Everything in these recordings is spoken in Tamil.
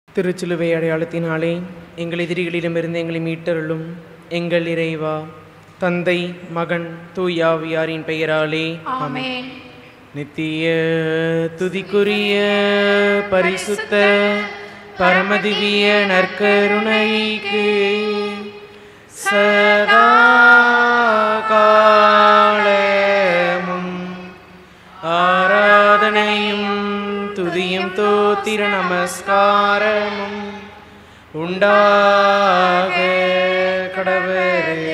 திருச்சிலுவை அடையாளத்தினாலே எங்கள் எதிரிகளிடமிருந்து எங்களை மீட்டருளும் எங்கள் இறைவா தந்தை மகன் தூயாவியாரின் பெயராலே ஆமென் நித்திய துதிக்குரிய பரிசுத்த பரமதிவிய நற்கருணைக்கு சதா காலமும் ஆராதனையும் துதியும் தோத்திர நமஸ்காரமும் உண்டாக கடவரே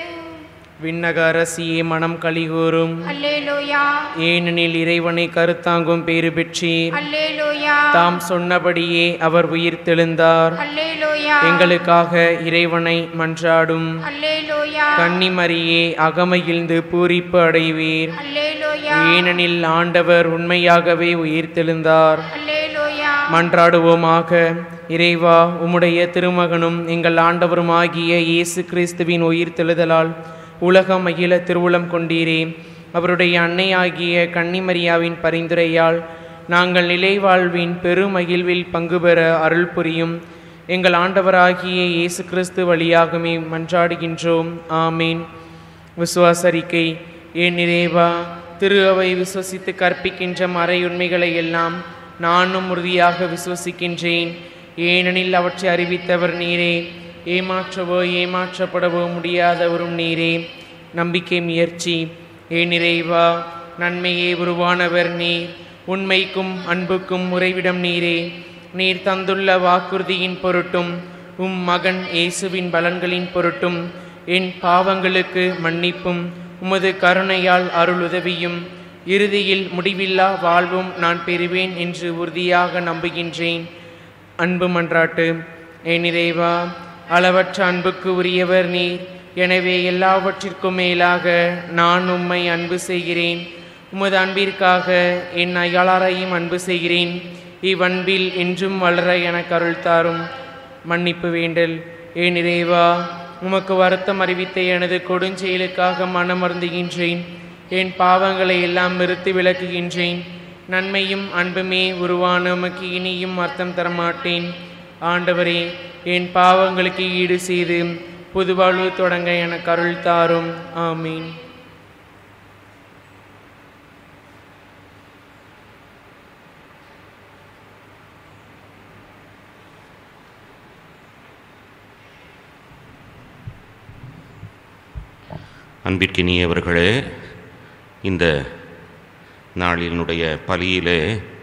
விண்ணக அரசியே மனம் கலிகூறும் அல்லேலூயா ஏனெனில் இறைவனை கருத்தாங்கும் பேறு பெற்றீர் அல்லேலூயா தாம் சொன்னபடியே அவர் உயிர் தெழுந்தார் அல்லேலூயா எங்களுக்காக இறைவனை மன்றாடும் அல்லேலூயா கன்னிமரியே அகமகிழ்ந்து பூரிப்பு அடைவீர் அல்லேலூயா ஏனெனில் ஆண்டவர் உண்மையாகவே உயிர் தெழுந்தார் அல்லேலூயா மன்றாடுவோமாக இறைவா உம்முடைய திருமகனும் எங்கள் ஆண்டவருமாகிய இயேசு கிறிஸ்துவின் உயிர் தெழுதலால் உலகம் மகிழ திருவுளம் கொண்டீரே அவருடைய அன்னையாகிய கன்னிமரியாவின் பரிந்துரையால் நாங்கள் நிலை வாழ்வின் பெருமகிழ்வில் பங்கு பெற அருள் புரியும் எங்கள் ஆண்டவராகிய இயேசு கிறிஸ்து வழியாகவே மன்றாடுகின்றோம் ஆமீன் விசுவாசரிக்கை ஏன் நிறைவா திரு அவை விசுவசித்து கற்பிக்கின்ற மறையுண்மைகளை எல்லாம் நானும் உறுதியாக விசுவசிக்கின்றேன் ஏனெனில் அவற்றை அறிவித்தவர் நீரே ஏமாற்றவோ ஏமாற்றப்படவோ முடியாதவரும் நீரே நம்பிக்கை முயற்சி ஏ நிறைவா நன்மையே உருவானவர் நீர் உண்மைக்கும் அன்புக்கும் உறைவிடம் நீரே நீர் தந்துள்ள வாக்குறுதியின் பொருட்டும் உம் மகன் இயேசுவின் பலன்களின் பொருட்டும் என் பாவங்களுக்கு மன்னிப்பும் உமது கருணையால் அருள் உதவியும் இறுதியில் முடிவில்லா வாழ்வும் நான் பெறுவேன் என்று உறுதியாக நம்புகின்றேன் அன்பு மன்றாட்டு என் இறைவா அளவற்ற அன்புக்கு உரியவர் நீர் எனவே எல்லாவற்றிற்கும் மேலாக நான் உம்மை அன்பு செய்கிறேன் உமது அன்பிற்காக என் அயலாரையும் அன்பு செய்கிறேன் இவ்வன்பில் என்றும் வளர எனக்கு அருள் தாரும் மன்னிப்பு வேண்டல் ஏன் இறைவா உமக்கு வருத்தம் அறிவித்த எனது கொடுஞ்செயலுக்காக மனமருந்துகின்றேன் என் பாவங்களை எல்லாம் நிறுத்தி விளக்குகின்றேன் நன்மையும் அன்புமே உருவான உமக்கு இனியும் அர்த்தம் தரமாட்டேன் ஆண்டவரே என் பாவங்களுக்கு ஈடு செய்து புதுவாழ்வு தொடங்க எனக்கு அருள் தாரும் ஆமீன் அன்பிற்கினியவர்களே இந்த நாளினுடைய பலியிலே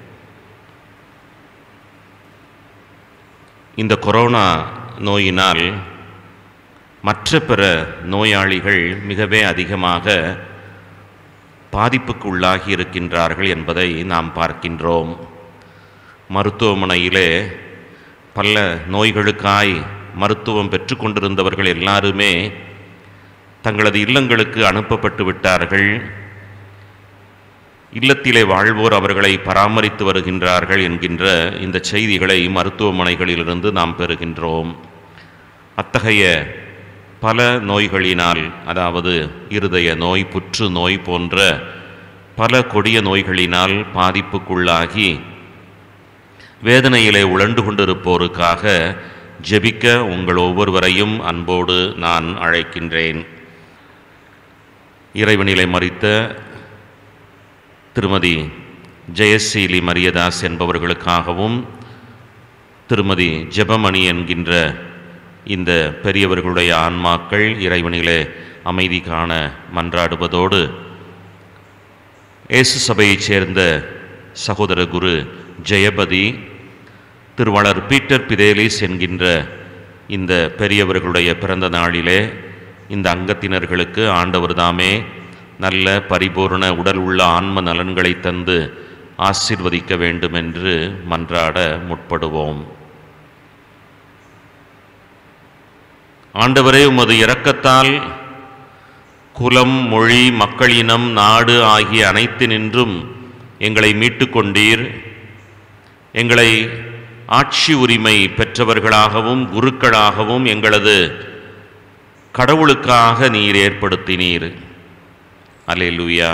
இந்த கொரோனா நோயினால் மற்ற பிற நோயாளிகள் மிகவே அதிகமாக பாதிப்புக்கு உள்ளாகி இருக்கின்றார்கள் என்பதை நாம் பார்க்கின்றோம் மருத்துவமனையிலே பல நோய்களுக்காய் மருத்துவம் பெற்றுக்கொண்டிருந்தவர்கள் எல்லாருமே தங்களது இல்லங்களுக்கு அனுப்பப்பட்டு விட்டார்கள் இல்லத்திலே வாழ்வோர் அவர்களை பராமரித்து வருகின்றார்கள் என்கின்ற இந்த செய்திகளை மருத்துவமனைகளிலிருந்து நாம் பெறுகின்றோம் அத்தகைய பல நோய்களினால் அதாவது இருதய நோய் புற்று நோய் போன்ற பல கொடிய நோய்களினால் பாதிப்புக்குள்ளாகி வேதனையிலே உழண்டு கொண்டிருப்போருக்காக ஜெபிக்க உங்கள் ஒவ்வொருவரையும் அன்போடு நான் அழைக்கின்றேன் இறைவனிலை மறித்த திருமதி ஜெயசீலி மரியதாஸ் என்பவர்களுக்காகவும் திருமதி ஜெபமணி என்கின்ற இந்த பெரியவர்களுடைய ஆன்மாக்கள் இறைவனிலே அமைதி காண மன்றாடுவதோடு இயேசு சபையைச் சேர்ந்த சகோதர குரு ஜெயபதி திருவாளர் பீட்டர் பிதேலிஸ் என்கின்ற இந்த பெரியவர்களுடைய பிறந்த நாளிலே இந்த அங்கத்தினர்களுக்கு ஆண்டவர் தாமே நல்ல பரிபூர்ண உடல் உள்ள ஆன்ம நலன்களை தந்து ஆசிர்வதிக்க வேண்டும் என்று மன்றாட முற்படுவோம் ஆண்டவரே உமது இரக்கத்தால் குலம் மொழி மக்களினம் நாடு ஆகிய அனைத்து நின்றும் எங்களை மீட்டுக் கொண்டீர் எங்களை ஆட்சி உரிமை பெற்றவர்களாகவும் குருக்களாகவும் எங்களது கடவுளுக்காக நீர் ஏற்படுத்தினீர் அல்லேலூயா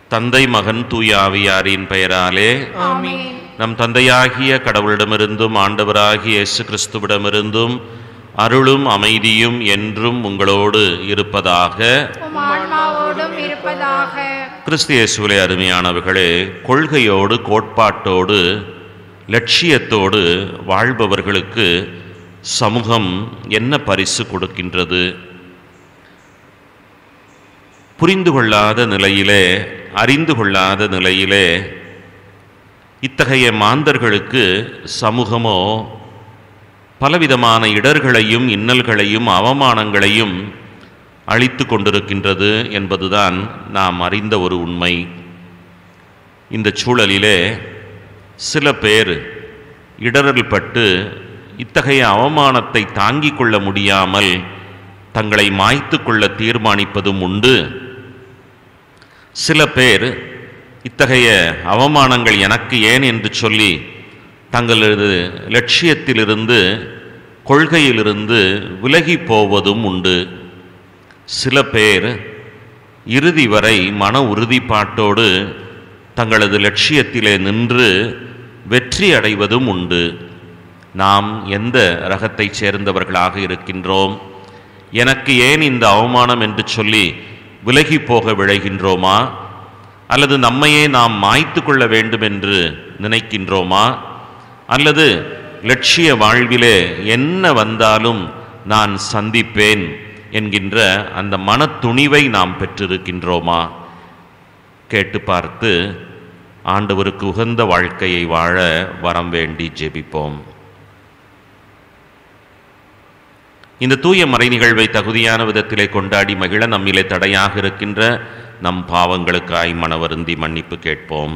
தந்தை மகன் தூய ஆவியாரின் பெயராலே ஆமென் நம் தந்தையாகிய கடவுளிடமிருந்தும் ஆண்டவராகிய இயேசு கிறிஸ்துவிடமிருந்தும் அருளும் அமைதியும் என்றும் உங்களோடு இருப்பதாக உம் ஆன்மாவோடும் இருப்பதாக கிறிஸ்து இயேசுவிலே அருமையானவர்களே கொள்கையோடு கோட்பாட்டோடு லட்சியத்தோடு வாழ்பவர்களுக்கு சமூகம் என்ன பரிசு கொடுக்கின்றது புரிந்து கொள்ளாத நிலையிலே அறிந்து கொள்ளாத நிலையிலே இத்தகைய மாந்தர்களுக்கு சமூகமோ பலவிதமான இடர்களையும் இன்னல்களையும் அவமானங்களையும் அளித்து கொண்டிருக்கின்றது என்பதுதான் நாம் அறிந்த ஒரு உண்மை இந்த சூழலிலே சில பேர் இடரல் பட்டு இத்தகைய அவமானத்தை தாங்கிக் கொள்ள முடியாமல் தங்களை மாய்த்து கொள்ள தீர்மானிப்பதும் உண்டு சில பேர் இத்தகைய அவமானங்கள் எனக்கு ஏன் என்று சொல்லி தங்களது லட்சியத்திலிருந்து கொள்கையிலிருந்து விலகி போவதும் உண்டு சில பேர் இறுதி வரை மன உறுதிப்பாட்டோடு தங்களது லட்சியத்திலே நின்று வெற்றி அடைவதும் உண்டு நாம் எந்த ரகத்தைச் சேர்ந்தவர்களாக இருக்கின்றோம் எனக்கு ஏன் இந்த அவமானம் என்று சொல்லி விலகி போக விழைகின்றோமா அல்லது நம்மையே நாம் மாய்த்து கொள்ள வேண்டும் என்று நினைக்கின்றோமா அல்லது லட்சிய வாழ்விலே என்ன வந்தாலும் நான் சந்திப்பேன் என்கின்ற அந்த மனத்துணிவை நாம் பெற்றிருக்கின்றோமா கேட்டு பார்த்து ஆண்டவருக்கு உகந்த வாழ்க்கையை வாழ வரம் வேண்டி ஜெபிப்போம் இந்த தூய மறை நிகழ்வை தகுதியான விதத்திலே கொண்டாடி மகிழ நம்மிலே தடையாக இருக்கின்ற நம் பாவங்களுக்காய் மனவருந்தி மன்னிப்பு கேட்போம்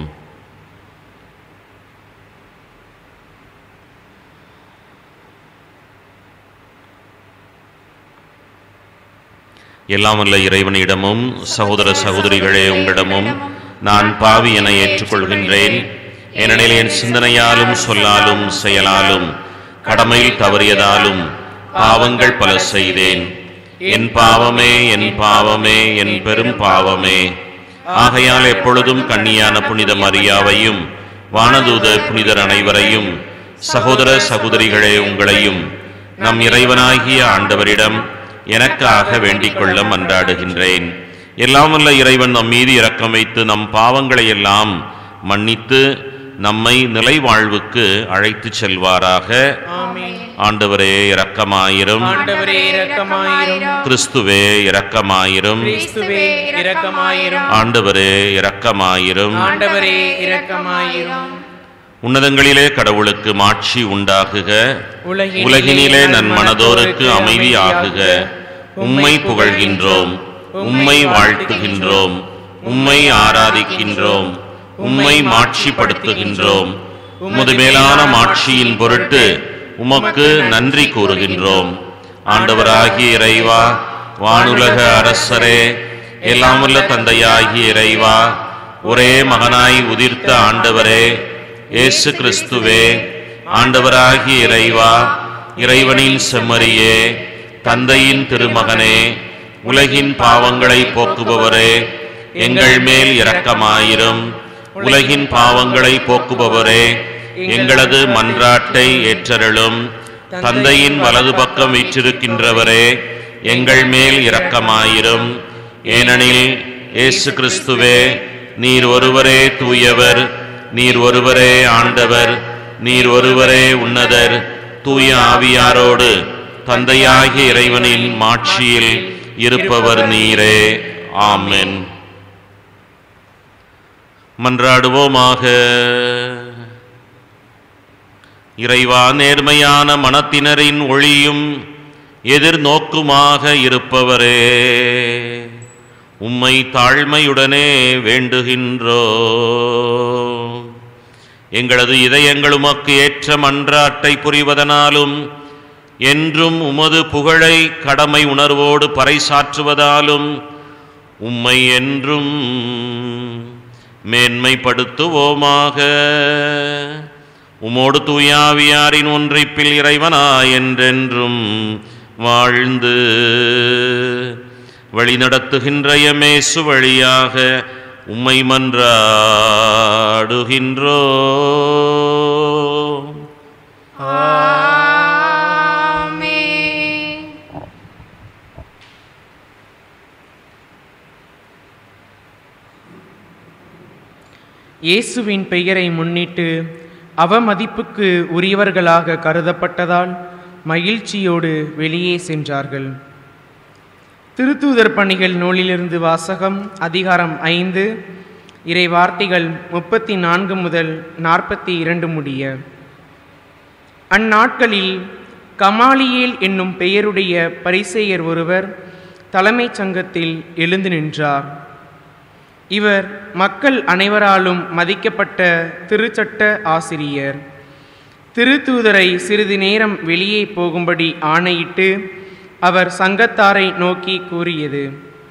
எல்லாம் வல்ல இறைவனிடமும் சகோதர சகோதரிகளே உங்களிடமும் நான் பாவி என ஏற்றுக்கொள்கின்றேன் ஏனெனில் என் சிந்தனையாலும் சொல்லாலும் செயலாலும் கடமையில் தவறியதாலும் பாவங்கள் பல செய்தேன் என் பாவமே என் பாவமே என் பெரும் பாவமே ஆகையால் எப்பொழுதும் கண்ணியான புனித மரியாவையும் வானதூத புனிதர் அனைவரையும் சகோதர சகோதரிகளே உங்களையும் நம் இறைவனாகிய ஆண்டவரிடம் எனக்காக வேண்டிக் கொள்ள மன்றாடுகின்றேன் எல்லாம் வல்ல இறைவன் நம் மீது இரக்கம் வைத்து நம் பாவங்களை எல்லாம் மன்னித்து நம்மை நிலை வாழ்வுக்கு அழைத்துச் செல்வாராக ஆமென் ஆண்டவரே இரக்கமாயிரும் ஆண்டவரே இரக்கமாயிரும் கிறிஸ்துவே இரக்கமாயிரும் கிறிஸ்துவே இரக்கமாயிரும் ஆண்டவரே இரக்கமாயிரும் ஆண்டவரே இரக்கமாயிரும் உன்னதங்களிலே கடவுளுக்கு மாட்சி உண்டாகுக உலகினிலே உலகினிலே நன்மனதோருக்கு அமைதி ஆகுக உம்மை புகழ்கின்றோம் உம்மை வாழ்த்துகின்றோம் உம்மை ஆராதிக்கின்றோம் உம்மை மாட்சிப்படுத்துகின்றோம் உமது மேலான மாட்சியின் பொருட்டு உமக்கு நன்றி கூறுகின்றோம் ஆண்டவராகிய இறைவா வானுலக அரசரே எல்லாம் வல்ல தந்தையாகிய இறைவா ஒரே மகனாய் உதிர்த்த ஆண்டவரே இயேசு கிறிஸ்துவே ஆண்டவராகிய இறைவா இறைவனின் செம்மறியே தந்தையின் திருமகனே உலகின் பாவங்களை போக்குபவரே எங்கள் மேல் இரக்கமாயிரும் உலகின் பாவங்களை போக்குபவரே எங்களது மன்றாட்டை ஏற்றருளும் தந்தையின் வலது பக்கம் வீற்றிருக்கின்றவரே எங்கள் மேல் இரக்கமாயிரும் ஏனெனில் இயேசு கிறிஸ்துவே நீர் ஒருவரே தூயவர் நீர் ஒருவரே ஆண்டவர் நீர் ஒருவரே உன்னதர் தூய ஆவியாரோடு தந்தையாகிய இறைவனின் மாட்சியில் இருப்பவர் நீரே ஆமென் மன்றாடுவோமாக இறைவா நேர்மையான மனத்தினரின் ஒளியும் எதிர்நோக்குமாக இருப்பவரே உம்மை தாழ்மையுடனே வேண்டுகின்றோ எங்களது இதயங்கள் உமக்கு ஏற்ற மன்றாட்டை புரிவதனாலும் என்றும் உமது புகழை கடமை உணர்வோடு பறைசாற்றுவதாலும் உம்மை என்றும் மேன்மைப்படுத்துவோமாக உமோடு தூயாவியாரின் ஒன்றிப்பில் இறைவனா என்றென்றும் வாழ்ந்து வழிநடத்துகின்ற எமேசு வழியாக உம்மை மன்றாடுகின்றோ ஆமென் இயேசுவின் பெயரை முன்னிட்டு அவமதிப்புக்கு உரியவர்களாக கருதப்பட்டதால் மகிழ்ச்சியோடு வெளியே சென்றார்கள் திருத்தூதர் பணிகள் நூலிலிருந்து வாசகம் அதிகாரம் ஐந்து இறை வார்த்தைகள் முப்பத்தி நான்கு முதல் நாற்பத்தி இரண்டு முடிய அந்நாட்களில் கமாலியேல் என்னும் பெயருடைய பரிசேயர் ஒருவர் தலைமைச் சங்கத்தில் எழுந்து நின்றார் இவர் மக்கள் அனைவராலும் மதிக்கப்பட்ட திருச்சட்ட ஆசிரியர் திருத்தூதரை சிறிது நேரம் வெளியே போகும்படி ஆணையிட்டு அவர் சங்கத்தாரை நோக்கி கூறியது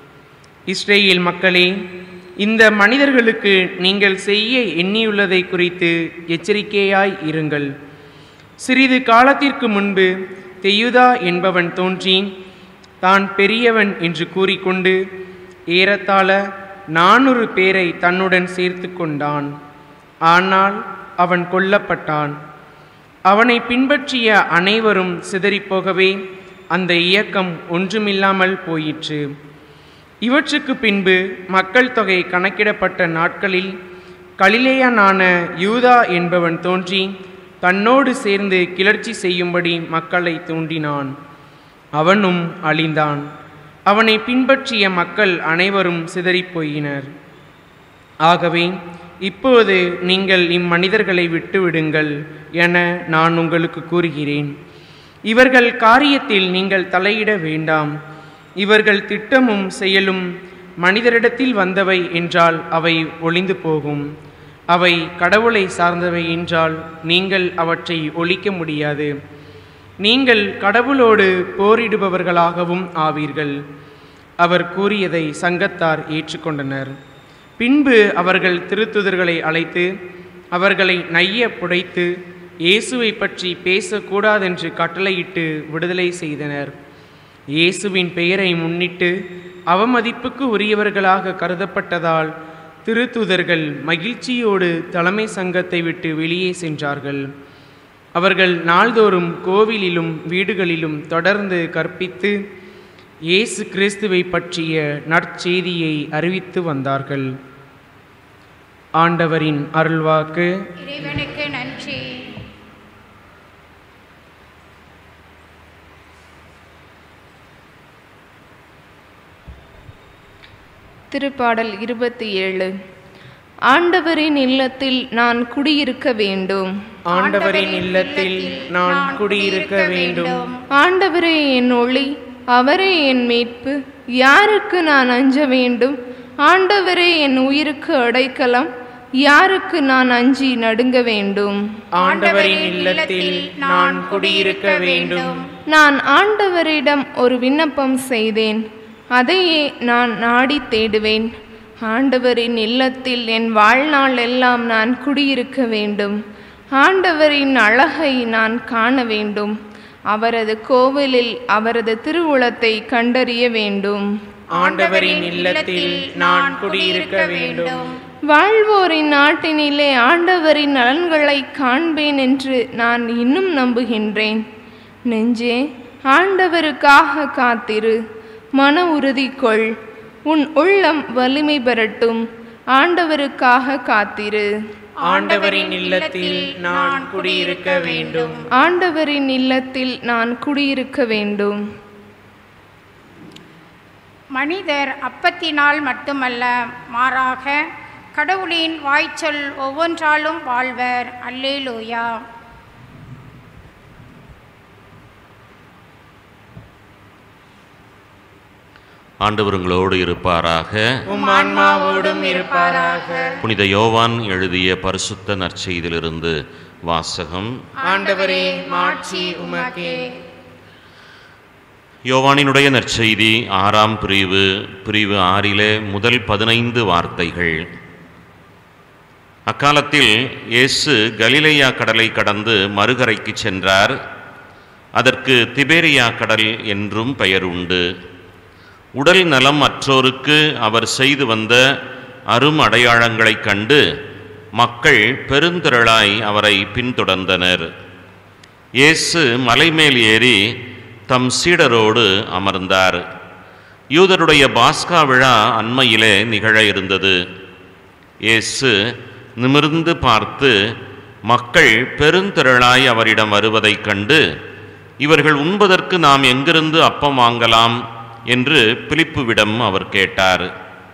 இஸ்ரேல் மக்களே இந்த மனிதர்களுக்கு நீங்கள் செய்ய எண்ணியுள்ளதை குறித்து எச்சரிக்கையாய் இருங்கள் சிறிது காலத்திற்கு முன்பு தெயுதா என்பவன் தோன்றி தான் பெரியவன் என்று கூறிக்கொண்டு ஏறத்தாழ நானூறு பேரை தன்னுடன் சேர்த்து கொண்டான் ஆனால் அவன் கொல்லப்பட்டான் அவனை பின்பற்றிய அனைவரும் சிதறிப்போகவே அந்த இயக்கம் ஒன்றுமில்லாமல் போயிற்று இவற்றுக்கு பின்பு மக்கள் தொகை கணக்கிடப்பட்ட நாட்களில் கலிலேயனான யூதா என்பவன் தோன்றி தன்னோடு சேர்ந்து கிளர்ச்சி செய்யும்படி மக்களை தூண்டினான் அவனும் அழிந்தான் அவனை பின்பற்றிய மக்கள் அனைவரும் சிதறிப் போயினர் ஆகவே இப்போது நீங்கள் இம்மனிதர்களை விட்டுவிடுங்கள் என நான் உங்களுக்கு கூறுகிறேன் இவர்கள் காரியத்தில் நீங்கள் தலையிட வேண்டாம் இவர்கள் திட்டமும் செயலும் மனிதரிடத்தில் வந்தவை என்றால் அவை ஒளிந்து போகும் அவை கடவுளை சார்ந்தவை என்றால் நீங்கள் அவற்றை ஒழிக்க முடியாது நீங்கள் கடவுளோடு போரிடுபவர்களாகவும் ஆவீர்கள் அவர் கூறியதை சங்கத்தார் ஏற்றுக்கொண்டனர் பின்பு அவர்கள் திருத்துதர்களை அழைத்து அவர்களை நைய புடைத்து இயேசுவை பற்றி பேசக்கூடாதென்று கட்டளையிட்டு விடுதலை செய்தனர் இயேசுவின் பெயரை முன்னிட்டு அவமதிப்புக்கு உரியவர்களாக கருதப்பட்டதால் திருத்துதர்கள் மகிழ்ச்சியோடு தலைமை சங்கத்தை விட்டு வெளியே சென்றார்கள் அவர்கள் நாள்தோறும் கோவிலிலும் வீடுகளிலும் தொடர்ந்து கற்பித்து இயேசு கிறிஸ்துவை பற்றிய நற்செய்தியை அறிவித்து வந்தார்கள் ஆண்டவரின் அருள்வாக்கு இறைவனுக்கு நன்றி திருப்பாடல் இருபத்தி ஏழு ஆண்டவரின் இல்லத்தில் நான் குடியிருக்க வேண்டும் ஆண்டவரின் இல்லத்தில் நான் குடியிருக்க வேண்டும் ஆண்டவரே என் ஒளி அவரே என் மீட்பு யாருக்கு நான் அஞ்ச வேண்டும் ஆண்டவரே என் உயிருக்கு அடைக்கலம் யாருக்கு நான் அஞ்சி நடுங்க வேண்டும் ஆண்டவரின் இல்லத்தில் நான் குடியிருக்க வேண்டும் நான் ஆண்டவரிடம் ஒரு விண்ணப்பம் செய்தேன் அதையே நான் நாடி தேடுவேன் ஆண்டவரின் இல்லத்தில் என் வாழ்நாள் எல்லாம் நான் குடியிருக்க வேண்டும் ஆண்டவரின் அழகை நான் காண வேண்டும் அவரது கோவிலில் அவரது திருவுளத்தை கண்டறிய வேண்டும் ஆண்டவரின் இல்லத்தில் நான் குடியிருக்க வேண்டும் வாழ்வோரின் நாட்டினிலே ஆண்டவரின் நலன்களை காண்பேன் என்று நான் இன்னும் நம்புகின்றேன் நெஞ்சே ஆண்டவருக்காக காத்திரு மன உறுதி கொள் உன் உள்ளம் வலிமை பெறட்டும் ஆண்டவருக்காக காத்திரு ஆண்டவரின் இல்லத்தில் நான் குடியிருக்க வேண்டும் ஆண்டவரின் இல்லத்தில் நான் குடியிருக்க வேண்டும் மனிதர் அப்பத்தினால் மட்டுமல்ல மாறாக கடவுளின் வாய்ச்சொல் ஒவ்வொன்றாலும் வாழ்வர் அல்லேலூயா ஆண்டவர் உங்களோடு இருப்பாராக உம் ஆன்மாவோடும் இருப்பாராக புனித யோவான் எழுதிய பரிசுத்த நற்செய்தியிலிருந்து வாசகம் ஆண்டவரே மாட்சி உமக்கே யோவானினுடைய நற்செய்தி ஆறாம் பிரிவு பிரிவு ஆறிலே முதல் பதினைந்து வார்த்தைகள் அக்காலத்தில் இயேசு கலிலேயா கடலை கடந்து மறுகரைக்கு சென்றார் அதற்கு திபேரியா கடல் என்றும் பெயர் உண்டு உடல் நலம் அற்றோருக்கு அவர் செய்து வந்த அரும் அடையாளங்களைக் கண்டு மக்கள் பெருந்திரளாய் அவரை பின்தொடர்ந்தனர் இயேசு மலைமேல் ஏறி தம் சீடரோடு அமர்ந்தார் யூதருடைய பாஸ்கா விழா அண்மையிலே நிகழ இருந்தது இயேசு நிமிர்ந்து பார்த்து மக்கள் பெருந்திரளாய் அவரிடம் வருவதைக் கண்டு இவர்கள் உண்பதற்கு நாம் எங்கிருந்து அப்பம் வாங்கலாம் என்று பிலிப்புவிடம் அவர் கேட்டார்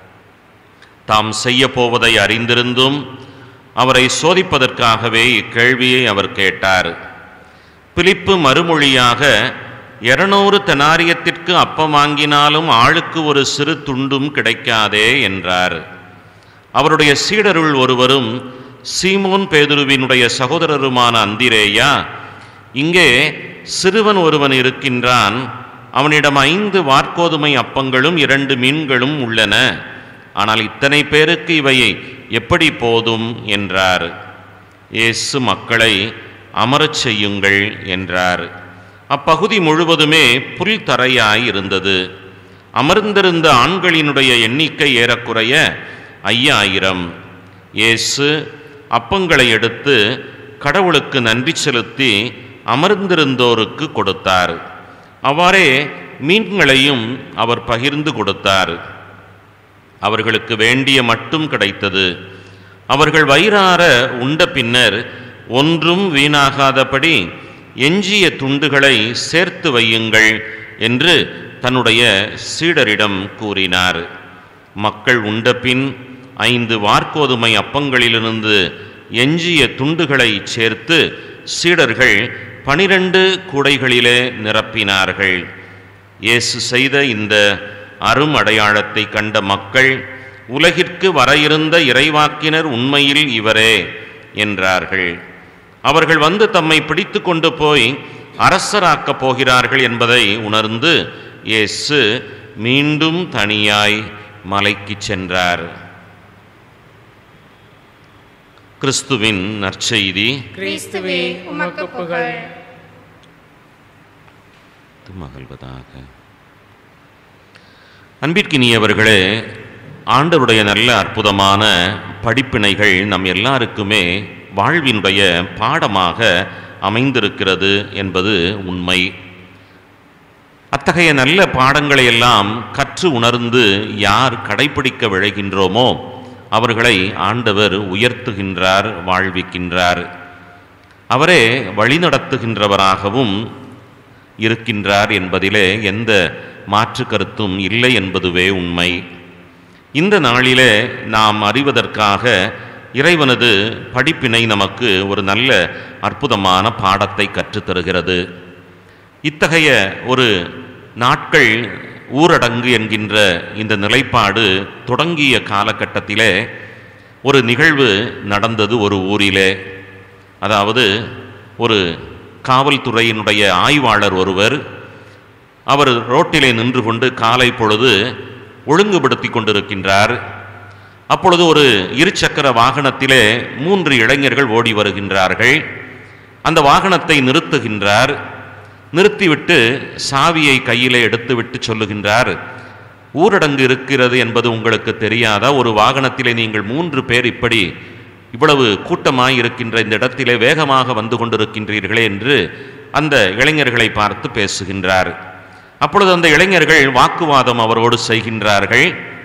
தாம் செய்ய போவதை அறிந்திருந்தும் அவரை சோதிப்பதற்காகவே இக்கேள்வியை அவர் கேட்டார் பிலிப்பு மறுமொழியாக இருநூறு தெனாரியத்திற்கு அப்பம் வாங்கினாலும் ஆளுக்கு ஒரு சிறு துண்டும் கிடைக்காதே என்றார் அவருடைய சீடருள் ஒருவரும் சீமோன் பேதுருவினுடைய சகோதரருமான அந்திரேயா இங்கே சிறுவன் ஒருவன் இருக்கின்றான் அவனிடம் ஐந்து வார்க்கோதுமை அப்பங்களும் இரண்டு மீன்களும் உள்ளன ஆனால் இத்தனை பேருக்கு இவை எப்படி போதும் என்றார் இயேசு மக்களை அமரச் செய்யுங்கள் என்றார் அப்பகுதி முழுவதுமே புல் தரையாய் இருந்தது அமர்ந்திருந்த ஆண்களினுடைய எண்ணிக்கை ஏறக்குறைய ஐயாயிரம் இயேசு அப்பங்களை எடுத்து கடவுளுக்கு நன்றி செலுத்தி அமர்ந்திருந்தோருக்கு கொடுத்தார் அவ்வாறே மீன்களையும் அவர் பகிர்ந்து கொடுத்தார் அவர்களுக்கு வேண்டிய மட்டும் கிடைத்தது அவர்கள் வயிறார உண்ட பின்னர் ஒன்றும் வீணாகாதபடி எஞ்சிய துண்டுகளை சேர்த்து வையுங்கள் என்று தன்னுடைய சீடரிடம் கூறினார் மக்கள் உண்டபின் ஐந்து வார்க்கோதுமை அப்பங்களிலிருந்து எஞ்சிய துண்டுகளை சேர்த்து சீடர்கள் பனிரெண்டு கூடைகளிலே நிரப்பினார்கள் இயேசு செய்த இந்த அரும் அடையாளத்தை கண்ட மக்கள் உலகிற்கு வர இருந்த இறைவாக்கினர் உண்மையில் இவரே என்றார்கள் அவர்கள் வந்து தம்மை பிடித்து கொண்டு போய் அரசராக்கப் போகிறார்கள் என்பதை உணர்ந்து இயேசு மீண்டும் தனியாய் மலைக்கு சென்றார் கிறிஸ்துவின் நற்செய்தி கிறிஸ்துவே உமக்கு புகழ் மகிழ்வதாக அன்பிற்கினியவர்களே ஆண்டவருடைய நல்ல அற்புதமான படிப்பினைகள் நம் எல்லாருக்குமே வாழ்வினுடைய பாடமாக அமைந்திருக்கிறது என்பது உண்மை அத்தகைய நல்ல பாடங்களை எல்லாம் கற்று உணர்ந்து யார் கடைபிடிக்க விழைகின்றோமோ அவர்களை ஆண்டவர் உயர்த்துகின்றார் வாழ்விக்கின்றார் அவரே வழிநடத்துகின்றவராகவும் இருக்கின்றார் என்பதிலே எந்த மாற்று கருத்தும் இல்லை என்பதுவே உண்மை இந்த நாளிலே நாம் அறிவதற்காக இறைவனது படிப்பினை நமக்கு ஒரு நல்ல அற்புதமான பாடத்தை கற்றுத்தருகிறது இத்தகைய ஒரு நாட்கள் ஊரடங்கு என்கின்ற இந்த நிலைப்பாடு தொடங்கிய காலகட்டத்திலே ஒரு நிகழ்வு நடந்தது ஒரு ஊரிலே அதாவது ஒரு காவல்துறையினுடைய ஆய்வாளர் ஒருவர் அவர் ரோட்டிலே நின்று கொண்டு காலை பொழுது ஒழுங்குபடுத்தி கொண்டிருக்கின்றார் அப்பொழுது ஒரு இருசக்கர வாகனத்திலே மூன்று இளைஞர்கள் ஓடி வருகின்றார்கள் அந்த வாகனத்தை நிறுத்துகின்றார் நிறுத்திவிட்டு சாவியை கையிலே எடுத்துவிட்டு சொல்லுகின்றார் ஊரடங்கு இருக்கிறது என்பது உங்களுக்கு தெரியாதா ஒரு வாகனத்திலே நீங்கள் மூன்று பேர் இப்படி இவ்வளவு கூட்டமாய் இருக்கின்ற இந்த இடத்திலே வேகமாக வந்து கொண்டிருக்கின்றீர்களே என்று அந்த இளைஞர்களை பார்த்து பேசுகின்றார் அப்பொழுது அந்த இளைஞர்கள் வாக்குவாதம் அவரோடு செய்கின்றார்கள்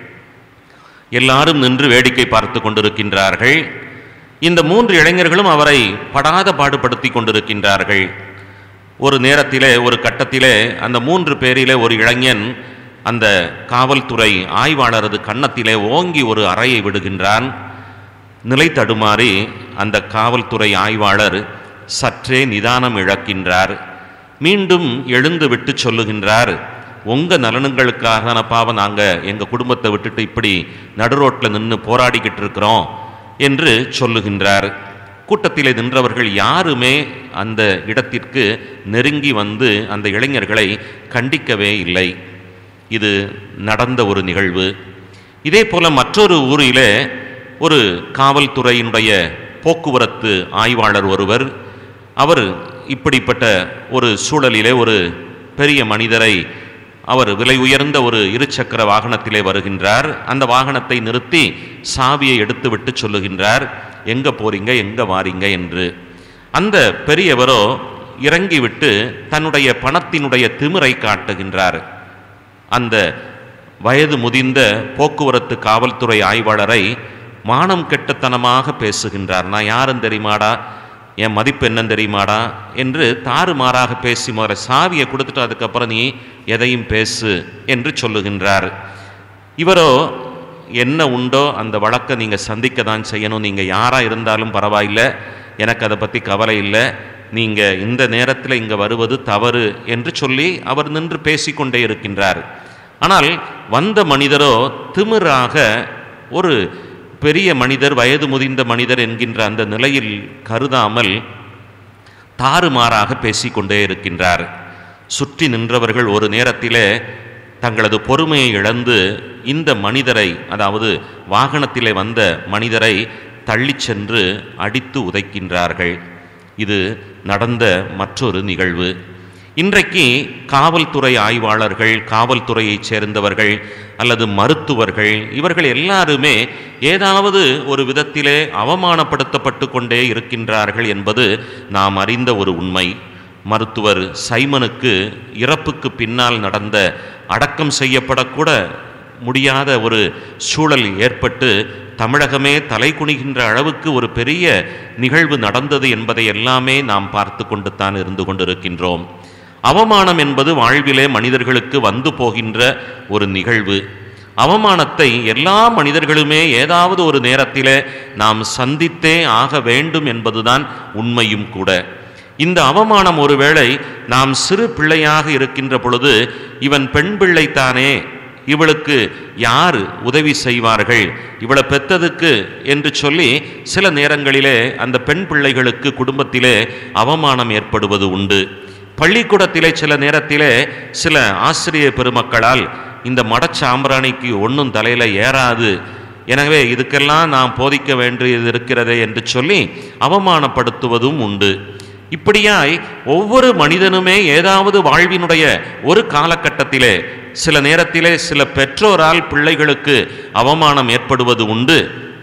எல்லாரும் நின்று வேடிக்கை பார்த்து கொண்டிருக்கின்றார்கள் இந்த மூன்று இளைஞர்களும் அவரை படாத பாடுபடுத்தி கொண்டிருக்கின்றார்கள் ஒரு நேரத்திலே ஒரு கட்டத்திலே அந்த மூன்று பேரிலே ஒரு இளைஞன் அந்த காவல்துறை ஆய்வாளரது கன்னத்திலே ஓங்கி ஒரு அறையை விடுகின்றான் நிலை தடுமாறி அந்த காவல்துறை ஆய்வாளர் சற்றே நிதானம் இழக்கின்றார் மீண்டும் எழுந்து விட்டு சொல்லுகின்றார் உங்க நலனுங்களுக்காக தானப்பாவ நாங்கள் எங்கள் குடும்பத்தை விட்டுட்டு இப்படி நடுரோட்டில் நின்று போராடிக்கிட்டு இருக்கிறோம் என்று சொல்லுகின்றார் கூட்டத்திலே நின்றவர்கள் யாருமே அந்த இடத்திற்கு நெருங்கி வந்து அந்த இளைஞர்களை கண்டிக்கவே இல்லை இது நடந்த ஒரு நிகழ்வு இதே போல மற்றொரு ஊரிலே ஒரு காவல்துறையினுடைய போக்குவரத்து ஆய்வாளர் ஒருவர் அவர் இப்படிப்பட்ட ஒரு சூழலிலே ஒரு பெரிய மனிதரை அவர் விலை உயர்ந்த ஒரு இருசக்கர வாகனத்திலே வருகின்றார் அந்த வாகனத்தை நிறுத்தி சாவியை எடுத்துவிட்டு சொல்லுகின்றார் எங்க போறீங்க எங்க வாரீங்க என்று அந்த பெரியவரோ இறங்கிவிட்டு தன்னுடைய பணத்தினுடைய திமிரை காட்டுகின்றார் அந்த வயது முதிர்ந்த போக்குவரத்து காவல்துறை ஆய்வாளரை மானம் கெட்டத்தனமாக பேசுகின்றார் நான் யாரும் தெரியுமாடா என் மதிப்பு என்னன்னு தெரியுமாடா என்று தாறுமாறாக பேசி முதல்ல சாவியை கொடுத்துட்டு அதுக்கப்புறம் நீ எதையும் பேசு என்று சொல்லுகின்றார் இவரோ என்ன உண்டோ அந்த வழக்கை நீங்கள் சந்திக்க தான் செய்யணும் நீங்கள் யாராக இருந்தாலும் பரவாயில்லை எனக்கு அதை பற்றி கவலை இல்லை நீங்கள் இந்த நேரத்தில் இங்கே வருவது தவறு என்று சொல்லி அவர் நின்று பேசிக்கொண்டே இருக்கின்றார் ஆனால் வந்த மனிதரோ திமிராக ஒரு பெரிய மனிதர் வயது முதிர்ந்த மனிதர் என்கின்ற அந்த நிலையில் கருதாமல் தாறுமாறாக பேசிக்கொண்டே இருக்கின்றார் சுற்றி நின்றவர்கள் ஒரு நேரத்திலே தங்களது பொறுமையை இழந்து இந்த மனிதரை அதாவது வாகனத்திலே வந்த மனிதரை தள்ளிச் சென்று அடித்து உதைக்கின்றார்கள் இது நடந்த மற்றொரு நிகழ்வு இன்றைக்கு காவல்துறை ஆய்வாளர்கள் காவல்துறையைச் சேர்ந்தவர்கள் அல்லது மருத்துவர்கள் இவர்கள் எல்லாருமே ஏதாவது ஒரு விதத்திலே அவமானப்படுத்தப்பட்டு கொண்டே இருக்கின்றார்கள் என்பது நாம் அறிந்த ஒரு உண்மை மருத்துவர் சைமனுக்கு இறப்புக்கு பின்னால் நடந்த அடக்கம் செய்யப்படக்கூட முடியாத ஒரு சூழல் ஏற்பட்டு தமிழகமே தலை குனிகின்ற அளவுக்கு ஒரு பெரிய நிகழ்வு நடந்தது என்பதை எல்லாமே நாம் பார்த்து கொண்டு தான் இருந்து கொண்டிருக்கின்றோம் அவமானம் என்பது வாழ்விலே மனிதர்களுக்கு வந்து போகின்ற ஒரு நிகழ்வு அவமானத்தை எல்லா மனிதர்களுமே ஏதாவது ஒரு நேரத்திலே நாம் சந்தித்தே ஆக வேண்டும் என்பதுதான் உண்மையும் கூட இந்த அவமானம் ஒருவேளை நாம் சிறு பிள்ளையாக இருக்கின்ற பொழுது இவன் பெண் பிள்ளைத்தானே இவளுக்கு யார் உதவி செய்வார்கள் இவளை பெத்ததுக்கு என்று சொல்லி சில நேரங்களிலே அந்த பெண் பிள்ளைகளுக்கு குடும்பத்திலே அவமானம் ஏற்படுவது உண்டு பள்ளிக்கூடத்திலே சில நேரத்திலே சில ஆசிரியர் பெருமக்களால் இந்த மடச்சாம்பிராணிக்கு ஒன்றும் தலையில் ஏறாது எனவே இதுக்கெல்லாம் நாம் போதிக்க வேண்டியது இருக்கிறதே என்று சொல்லி அவமானப்படுத்துவதும் உண்டு இப்படியாய் ஒவ்வொரு மனிதனுமே ஏதாவது வாழ்வினுடைய ஒரு காலகட்டத்திலே சில நேரத்திலே சில பெற்றோரால் பிள்ளைகளுக்கு அவமானம் ஏற்படுவது உண்டு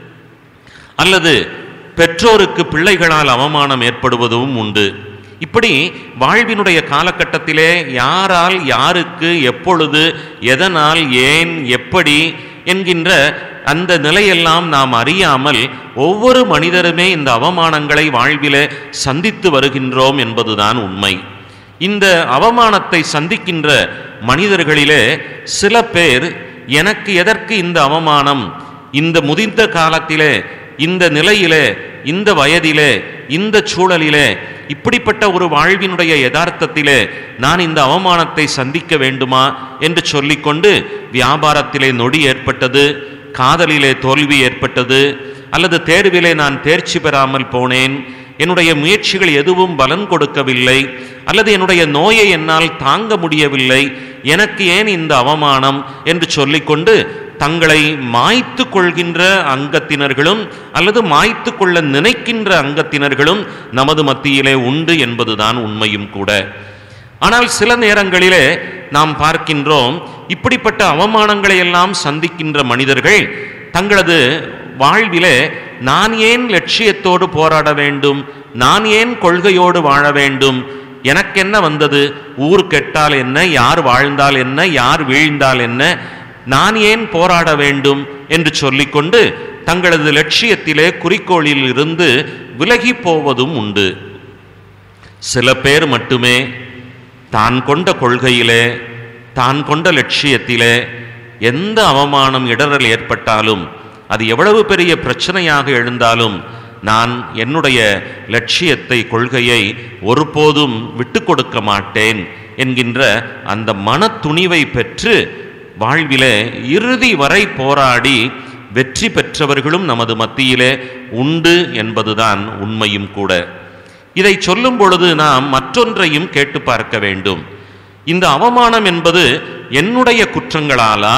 அல்லது பெற்றோருக்கு பிள்ளைகளால் அவமானம் ஏற்படுவதும் உண்டு இப்படி வாழ்வினுடைய காலகட்டத்திலே யாரால் யாருக்கு எப்பொழுது எதனால் ஏன் எப்படி என்கின்ற அந்த நிலையெல்லாம் நாம் அறியாமல் ஒவ்வொரு மனிதருமே இந்த அவமானங்களை வாழ்விலே சந்தித்து வருகின்றோம் என்பதுதான் உண்மை இந்த அவமானத்தை சந்திக்கின்ற மனிதர்களிலே சில பேர் எனக்கு எதற்கு இந்த அவமானம் இந்த முதிர்ந்த காலத்திலே இந்த நிலையிலே இந்த வயதிலே இந்த சூழலிலே இப்படிப்பட்ட ஒரு வாழ்வினுடைய யதார்த்தத்திலே நான் இந்த அவமானத்தை சந்திக்க வேண்டுமா என்று சொல்லிக்கொண்டு வியாபாரத்திலே நொடி ஏற்பட்டது காதலிலே தோல்வி ஏற்பட்டது அல்லது தேர்விலே நான் தேர்ச்சி பெறாமல் போனேன் என்னுடைய முயற்சிகள் எதுவும் பலன் கொடுக்கவில்லை அல்லது என்னுடைய நோயை என்னால் தாங்க முடியவில்லை எனக்கு ஏன் இந்த அவமானம் என்று சொல்லிக்கொண்டு தங்களை மாய்த்து கொள்கின்ற அங்கத்தினர்களும் அல்லது மாய்த்து கொள்ள நினைக்கின்ற அங்கத்தினர்களும் நமது மத்தியிலே உண்டு என்பதுதான் உண்மையும் கூட ஆனால் சில நேரங்களிலே நாம் பார்க்கின்றோம் இப்படிப்பட்ட அவமானங்களை எல்லாம் சந்திக்கின்ற மனிதர்கள் தங்களது வாழ்விலே நான் ஏன் லட்சியத்தோடு போராட வேண்டும் நான் ஏன் கொள்கையோடு வாழ வேண்டும் எனக்கென்ன வந்தது ஊர் கெட்டால் என்ன யார் வாழ்ந்தால் என்ன யார் வீழ்ந்தால் என்ன நான் ஏன் போராட வேண்டும் என்று சொல்லிக்கொண்டு தங்களது லட்சியத்திலே குறிக்கோளில் இருந்து விலகி போவதும் உண்டு சில பேர் மட்டுமே தான் கொண்ட கொள்கையிலே தான் கொண்ட லட்சியத்திலே எந்த அவமானம் இடரல் ஏற்பட்டாலும் அது எவ்வளவு பெரிய பிரச்சனையாக எழுந்தாலும் நான் என்னுடைய லட்சியத்தை கொள்கையை ஒருபோதும் விட்டு கொடுக்க மாட்டேன் என்கின்ற அந்த மன துணிவை பெற்று வாழ்விலே இறுதி வரை போராடி வெற்றி பெற்றவர்களும் நமது மத்தியிலே உண்டு என்பதுதான் உண்மையும் கூட இதை சொல்லும் பொழுது நாம் மற்றொன்றையும் கேட்டு பார்க்க வேண்டும் இந்த அவமானம் என்பது என்னுடைய குற்றங்களாலா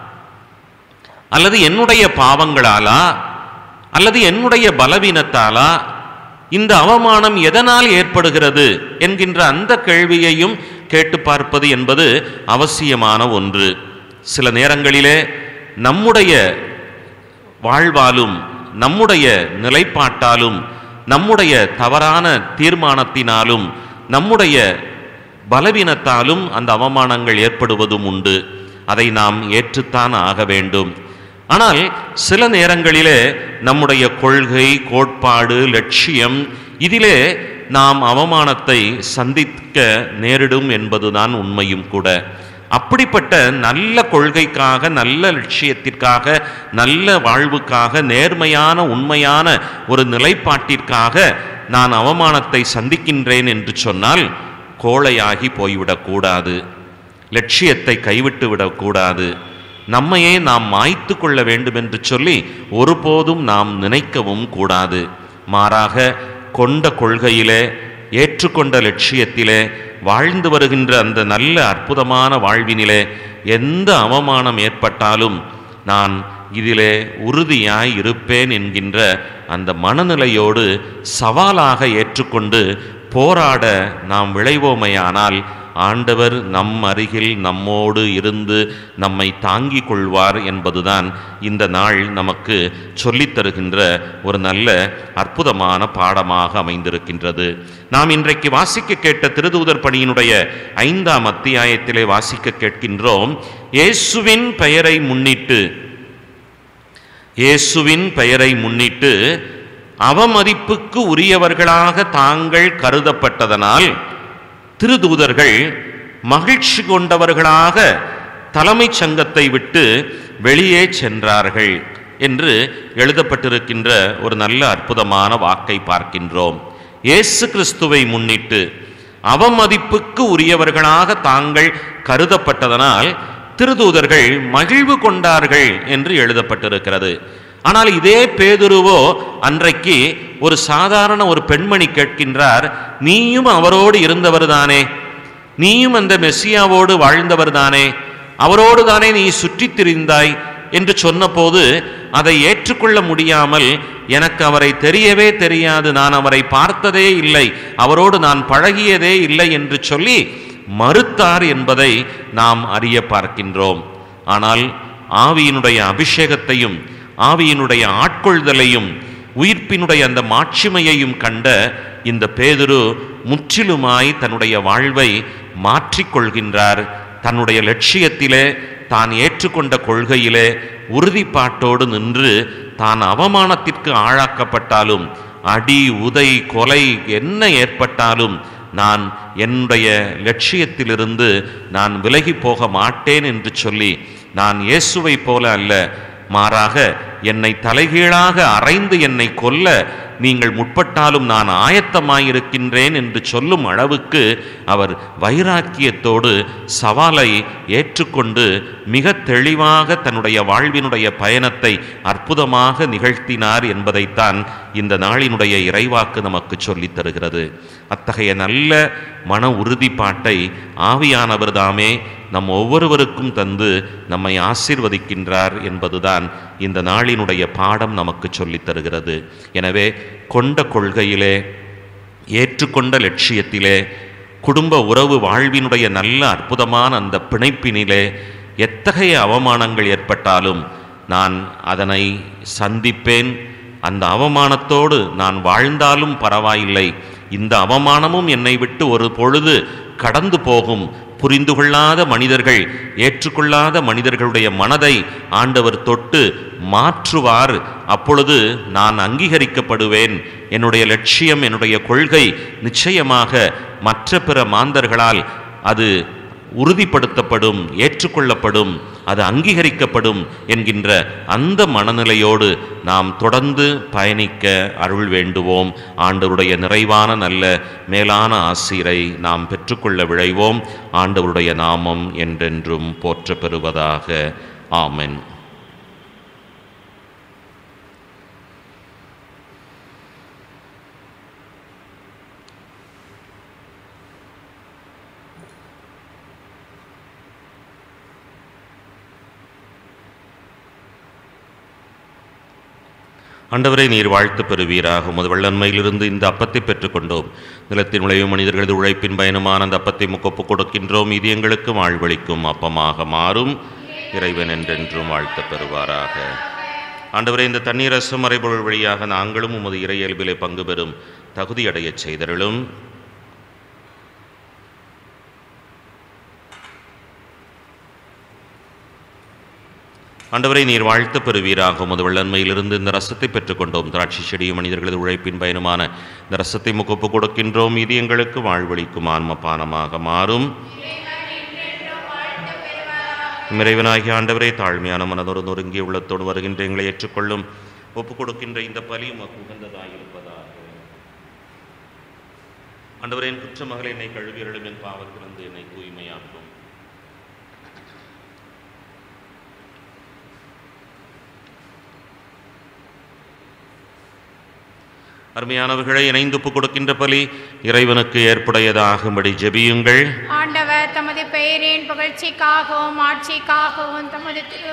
அல்லது என்னுடைய பாவங்களாலா அல்லது என்னுடைய பலவீனத்தாலா இந்த அவமானம் எதனால் ஏற்படுகிறது என்கின்ற அந்த கேள்வியையும் கேட்டு பார்ப்பது என்பது அவசியமான ஒன்று சில நேரங்களிலே நம்முடைய வாழ்வாலும் நம்முடைய நிலைப்பாட்டாலும் நம்முடைய தவறான தீர்மானத்தினாலும் நம்முடைய பலவீனத்தாலும் அந்த அவமானங்கள் ஏற்படுவதும் உண்டு அதை நாம் ஏற்றுத்தான் ஆக வேண்டும் ஆனால் சில நேரங்களிலே நம்முடைய கொள்கை கோட்பாடு லட்சியம் இதிலே நாம் அவமானத்தை சந்திக்க நேரிடும் என்பதுதான் உண்மையும் கூட அப்படிப்பட்ட நல்ல கொள்கைக்காக நல்ல லட்சியத்திற்காக நல்ல வாழ்வுக்காக நேர்மையான உண்மையான ஒரு நிலைப்பாட்டிற்காக நான் அவமானத்தை சந்திக்கின்றேன் என்று சொன்னால் கோழையாகி போய்விடக்கூடாது லட்சியத்தை கைவிட்டு விடக்கூடாது நம்மையே நாம் மாய்த்து கொள்ள வேண்டும் என்று சொல்லி ஒருபோதும் நாம் நினைக்கவும் கூடாது மாறாக கொண்ட கொள்கையிலே ஏற்றுக்கொண்ட லட்சியத்திலே வாழ்ந்து வருகின்ற அந்த நல்ல அற்புதமான வாழ்வினிலே எந்த அவமானம் ஏற்பட்டாலும் நான் இதிலே உறுதியாய் இருப்பேன் என்கின்ற அந்த மனநிலையோடு சவாலாக ஏற்றுக்கொண்டு போராட நாம் விளைவோமையானால் ஆண்டவர் நம் அருகில் நம்மோடு இருந்து நம்மை தாங்கிக் கொள்வார் என்பதுதான் இந்த நாள் நமக்கு சொல்லித் தருகின்ற ஒரு நல்ல அற்புதமான பாடமாக அமைந்திருக்கின்றது நாம் இன்றைக்கு வாசிக்க கேட்ட திருதூதர் பணியினுடைய ஐந்தாம் அத்தியாயத்திலே வாசிக்க கேட்கின்றோம் இயேசுவின் பெயரை முன்னிட்டு இயேசுவின் பெயரை முன்னிட்டு அவமதிப்புக்கு உரியவர்களாக தாங்கள் கருதப்பட்டதனால் திருதூதர்கள் மகிழ்ச்சி கொண்டவர்களாக தலைமைச் சங்கத்தை விட்டு வெளியே சென்றார்கள் என்று எழுதப்பட்டிருக்கின்ற ஒரு நல்ல அற்புதமான வாக்கை பார்க்கின்றோம் இயேசு கிறிஸ்துவை முன்னிட்டு அவமதிப்புக்கு உரியவர்களாக தாங்கள் கருதப்பட்டதனால் திருதூதர்கள் மகிழ்வு கொண்டார்கள் என்று எழுதப்பட்டிருக்கிறது ஆனால் இதே பேதுருவோ அன்றைக்கு ஒரு சாதாரண ஒரு பெண்மணி கேட்கின்றார் நீயும் அவரோடு இருந்தவர்தானே நீயும் அந்த மெஸ்ஸியாவோடு வாழ்ந்தவர்தானே அவரோடு தானே நீ சுற்றித் திரிந்தாய் என்று சொன்னபோது அதை ஏற்றுக்கொள்ள முடியாமல் எனக்கு அவரை தெரியவே தெரியாது நான் அவரை பார்த்ததே இல்லை அவரோடு நான் பழகியதே இல்லை என்று சொல்லி மறுத்தார் என்பதை நாம் அறிய பார்க்கின்றோம் ஆனால் ஆவியினுடைய அபிஷேகத்தையும் ஆவியினுடைய ஆட்கொள்தலையும் உயிர்ப்பினுடைய அந்த மாட்சிமையையும் கண்ட இந்த பேதுரு முற்றிலுமாய் தன்னுடைய வாழ்வை மாற்றிக்கொள்கின்றார் தன்னுடைய லட்சியத்திலே தான் ஏற்றுக்கொண்ட கொள்கையிலே உறுதிப்பாட்டோடு நின்று தான் அவமானத்திற்கு ஆளாக்கப்பட்டாலும் அடி உதை கொலை என்ன ஏற்பட்டாலும் நான் என்னுடைய லட்சியத்திலிருந்து நான் விலகி போக மாட்டேன் என்று சொல்லி நான் இயேசுவை போல அல்ல மாறாக என்னை தலைகீழாக அரைந்து என்னை கொல்ல நீங்கள் முற்பட்டாலும் நான் ஆயத்தமாயிருக்கின்றேன் என்று சொல்லும் அளவுக்கு அவர் வைராக்கியத்தோடு சவாலை ஏற்றுக்கொண்டு மிக தெளிவாக தன்னுடைய வாழ்வினுடைய பயணத்தை அற்புதமாக நிகழ்த்தினார் என்பதைத்தான் இந்த நாளினுடைய இறைவாக்கு நமக்கு சொல்லித் தருகிறது அத்தகைய நல்ல மன உறுதிப்பாட்டை ஆவியானவர் தாமே நம் ஒவ்வொருவருக்கும் தந்து நம்மை ஆசீர்வதிக்கின்றார் என்பதுதான் இந்த நாளினுடைய பாடம் நமக்கு சொல்லித் தருகிறது எனவே கொண்ட கொள்கையிலே ஏற்றுக்கொண்ட லட்சியத்திலே குடும்ப உறவு வாழ்வினுடைய நல்ல அற்புதமான அந்த பிணைப்பினிலே எத்தகைய அவமானங்கள் ஏற்பட்டாலும் நான் அதனை சந்திப்பேன் அந்த அவமானத்தோடு நான் வாழ்ந்தாலும் பரவாயில்லை இந்த அவமானமும் என்னை விட்டு ஒரு பொழுது கடந்து போகும் புரிந்து கொள்ளாத மனிதர்கள் ஏற்றுக்கொள்ளாத மனிதர்களுடைய மனதை ஆண்டவர் தொட்டு மாற்றுவார் அப்பொழுது நான் அங்கீகரிக்கப்படுவேன் என்னுடைய லட்சியம் என்னுடைய கொள்கை நிச்சயமாக மற்ற பிற மாந்தர்களால் அது உறுதிப்படுத்தப்படும் ஏற்றுக்கொள்ளப்படும் அது அங்கீகரிக்கப்படும் என்கின்ற அந்த மனநிலையோடு நாம் தொடர்ந்து பயணிக்க அருள் வேண்டுவோம் ஆண்டவருடைய நிறைவான நல்ல மேலான ஆசிரை நாம் பெற்றுக்கொள்ள விழைவோம் ஆண்டவருடைய நாமம் என்றென்றும் போற்ற பெறுவதாக ஆமென் ஆண்டவரை நீர் வாழ்த்து பெறுவீராக உமது வெள்ளன்மையிலிருந்து இந்த அப்பத்தை பெற்றுக்கொண்டோம் நிலத்தின் விளைவு மனிதர்களது உழைப்பின் பயனுமான அந்த அப்பத்தை முக்கொப்பு கொடுக்கின்றோம் இது எங்களுக்கு வாழ்வளிக்கும் அப்பமாக மாறும் இறைவன் என்றென்றும் வாழ்த்து பெறுவாராக ஆண்டவரே இந்த தண்ணீர் ரசம் மறைபொருள் வழியாக நாங்களும் உமது இறையல்பிலே பங்கு பெறும் தகுதியடையச் செய்தருளும் ஆண்டவரை நீர் வாழ்த்து பெறுவீராக உமது வெள்ளன்மையிலிருந்து இந்த ரசத்தை பெற்றுக்கொண்டோம் திராட்சை செடியும் மனிதர்களது உழைப்பின் பயனுமான இந்த ரசத்தை முகப்பு கொடுக்கின்றோம் இது எங்களுக்கு வாழ்வளிக்கும் ஆன்மபானமாக மாறும் இறைவனாகிய ஆண்டவரே தாழ்மையான மனதோடு நொறுங்கிய உள்ளத்தோடு வருகின்ற எங்களை ஏற்றுக்கொள்ளும் ஒப்புக் கொடுக்கின்ற இந்த பலி உமக்கு உகந்ததாயிருப்பதாக ஆண்டவரே என் குற்ற மகளை என்னை கழுவியருளும் என் பாவத்திலிருந்து என்னை தூய்மையாக்கும் அருமையானவர்களை இணைந்து ஒப்புக் கொடுக்கின்ற பலி இறைவனுக்கு ஏற்புடையதாகும்படி ஜெபியுங்கள் ஆண்டவர் தமது பெயரின் புகழ்ச்சிக்காகவும் ஆட்சிக்காகவும் தமது திரு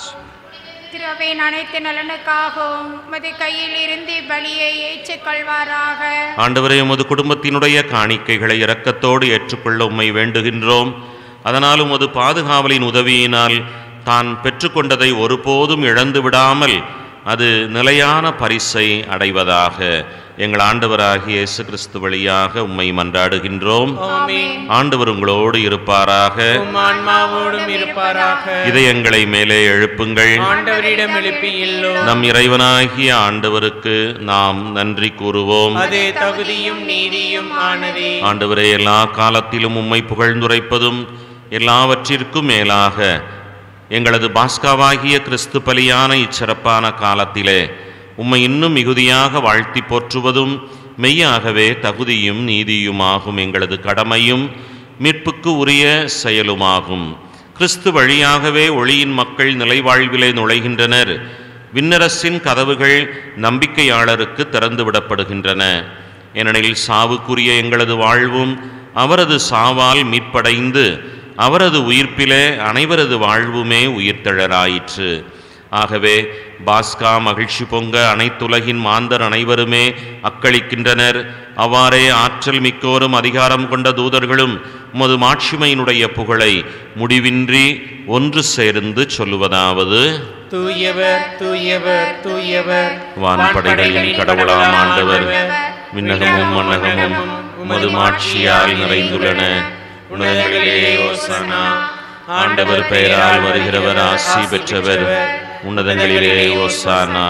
திருவையின் அனைத்து நலனுக்காகவும் உமது கையில் இருந்து பலியை ஏற்றுக்கொள்வாராக ஆண்டவரே உமது குடும்பத்தினுடைய காணிக்கைகளை இரக்கத்தோடு ஏற்றுக்கொள்ள உம்மை வேண்டுகின்றோம் அதனால் உமது பாதுகாவலின் உதவியினால் தான் பெற்றுக்கொண்டதை ஒருபோதும் இழந்து விடாமல் அது நிலையான பரிசை அடைவதாக எங்கள் ஆண்டவராகிய இயேசு கிறிஸ்து வழியாக உம்மை மன்றாடுகின்றோம் ஆமென் ஆண்டவர் உங்களோடு இருப்பாராக உம் ஆன்மாவோடும் இருப்பாராக இதயங்களை மேலே எழுப்புங்கள் ஆண்டவரிடம் எழுப்பியுள்ளோ நம் இறைவனாகிய ஆண்டவருக்கு நாம் நன்றி கூறுவோம் அது தகுதியும் நீதியும் ஆனதே ஆண்டவரே எல்லா காலத்திலும் உம்மை புகழ்ந்துரைப்பதும் எல்லாவற்றிற்கும் மேலாக எங்களது பாஸ்காவாகிய கிறிஸ்து பலியான இச்சிறப்பான காலத்திலே உம்மை இன்னும் மிகுதியாக வாழ்த்தி போற்றுவதும் மெய்யாகவே தகுதியும் நீதியுமாகும் எங்களது கடமையும் மீட்புக்கு உரிய செயலுமாகும் கிறிஸ்து வழியாகவே ஒளியின் மக்கள் நிலைவாழ்விலே நுழைகின்றனர் விண்ணரசின் கதவுகள் நம்பிக்கையாளருக்கு திறந்து விடப்படுகின்றன ஏனெனில் சாவுக்குரிய எங்களது வாழ்வும் அவரது சாவால் மீட்படைந்து அவரது உயிர்ப்பிலே அனைவரது வாழ்வுமே உயிர்த்தெழலாயிற்று ஆகவே பாஸ்கா மகிழ்ச்சி பொங்க அனைத்துலகின் மாந்தர் அனைவருமே அக்களிக்கின்றனர் அவ்வாறே ஆற்றல் மிக்கோரும் அதிகாரம் கொண்ட தூதர்களும் உமது மாட்சிமையினுடைய புகழை முடிவின்றி ஒன்று சேர்ந்து சொல்லுவதாவது தூயவர் தூயவர் தூயவர் வான்படைகளின் கடவுளாம் ஆண்டவர் விண்ணகமும் மன்னகமும் உமது மாட்சியால் நிறைந்துள்ளன உன்னதங்களிலே ஓசனா ஆண்டவர் பெயரால் வருகிறவர் ஆசி பெற்றவர் உன்னதங்களிலே ஓசானா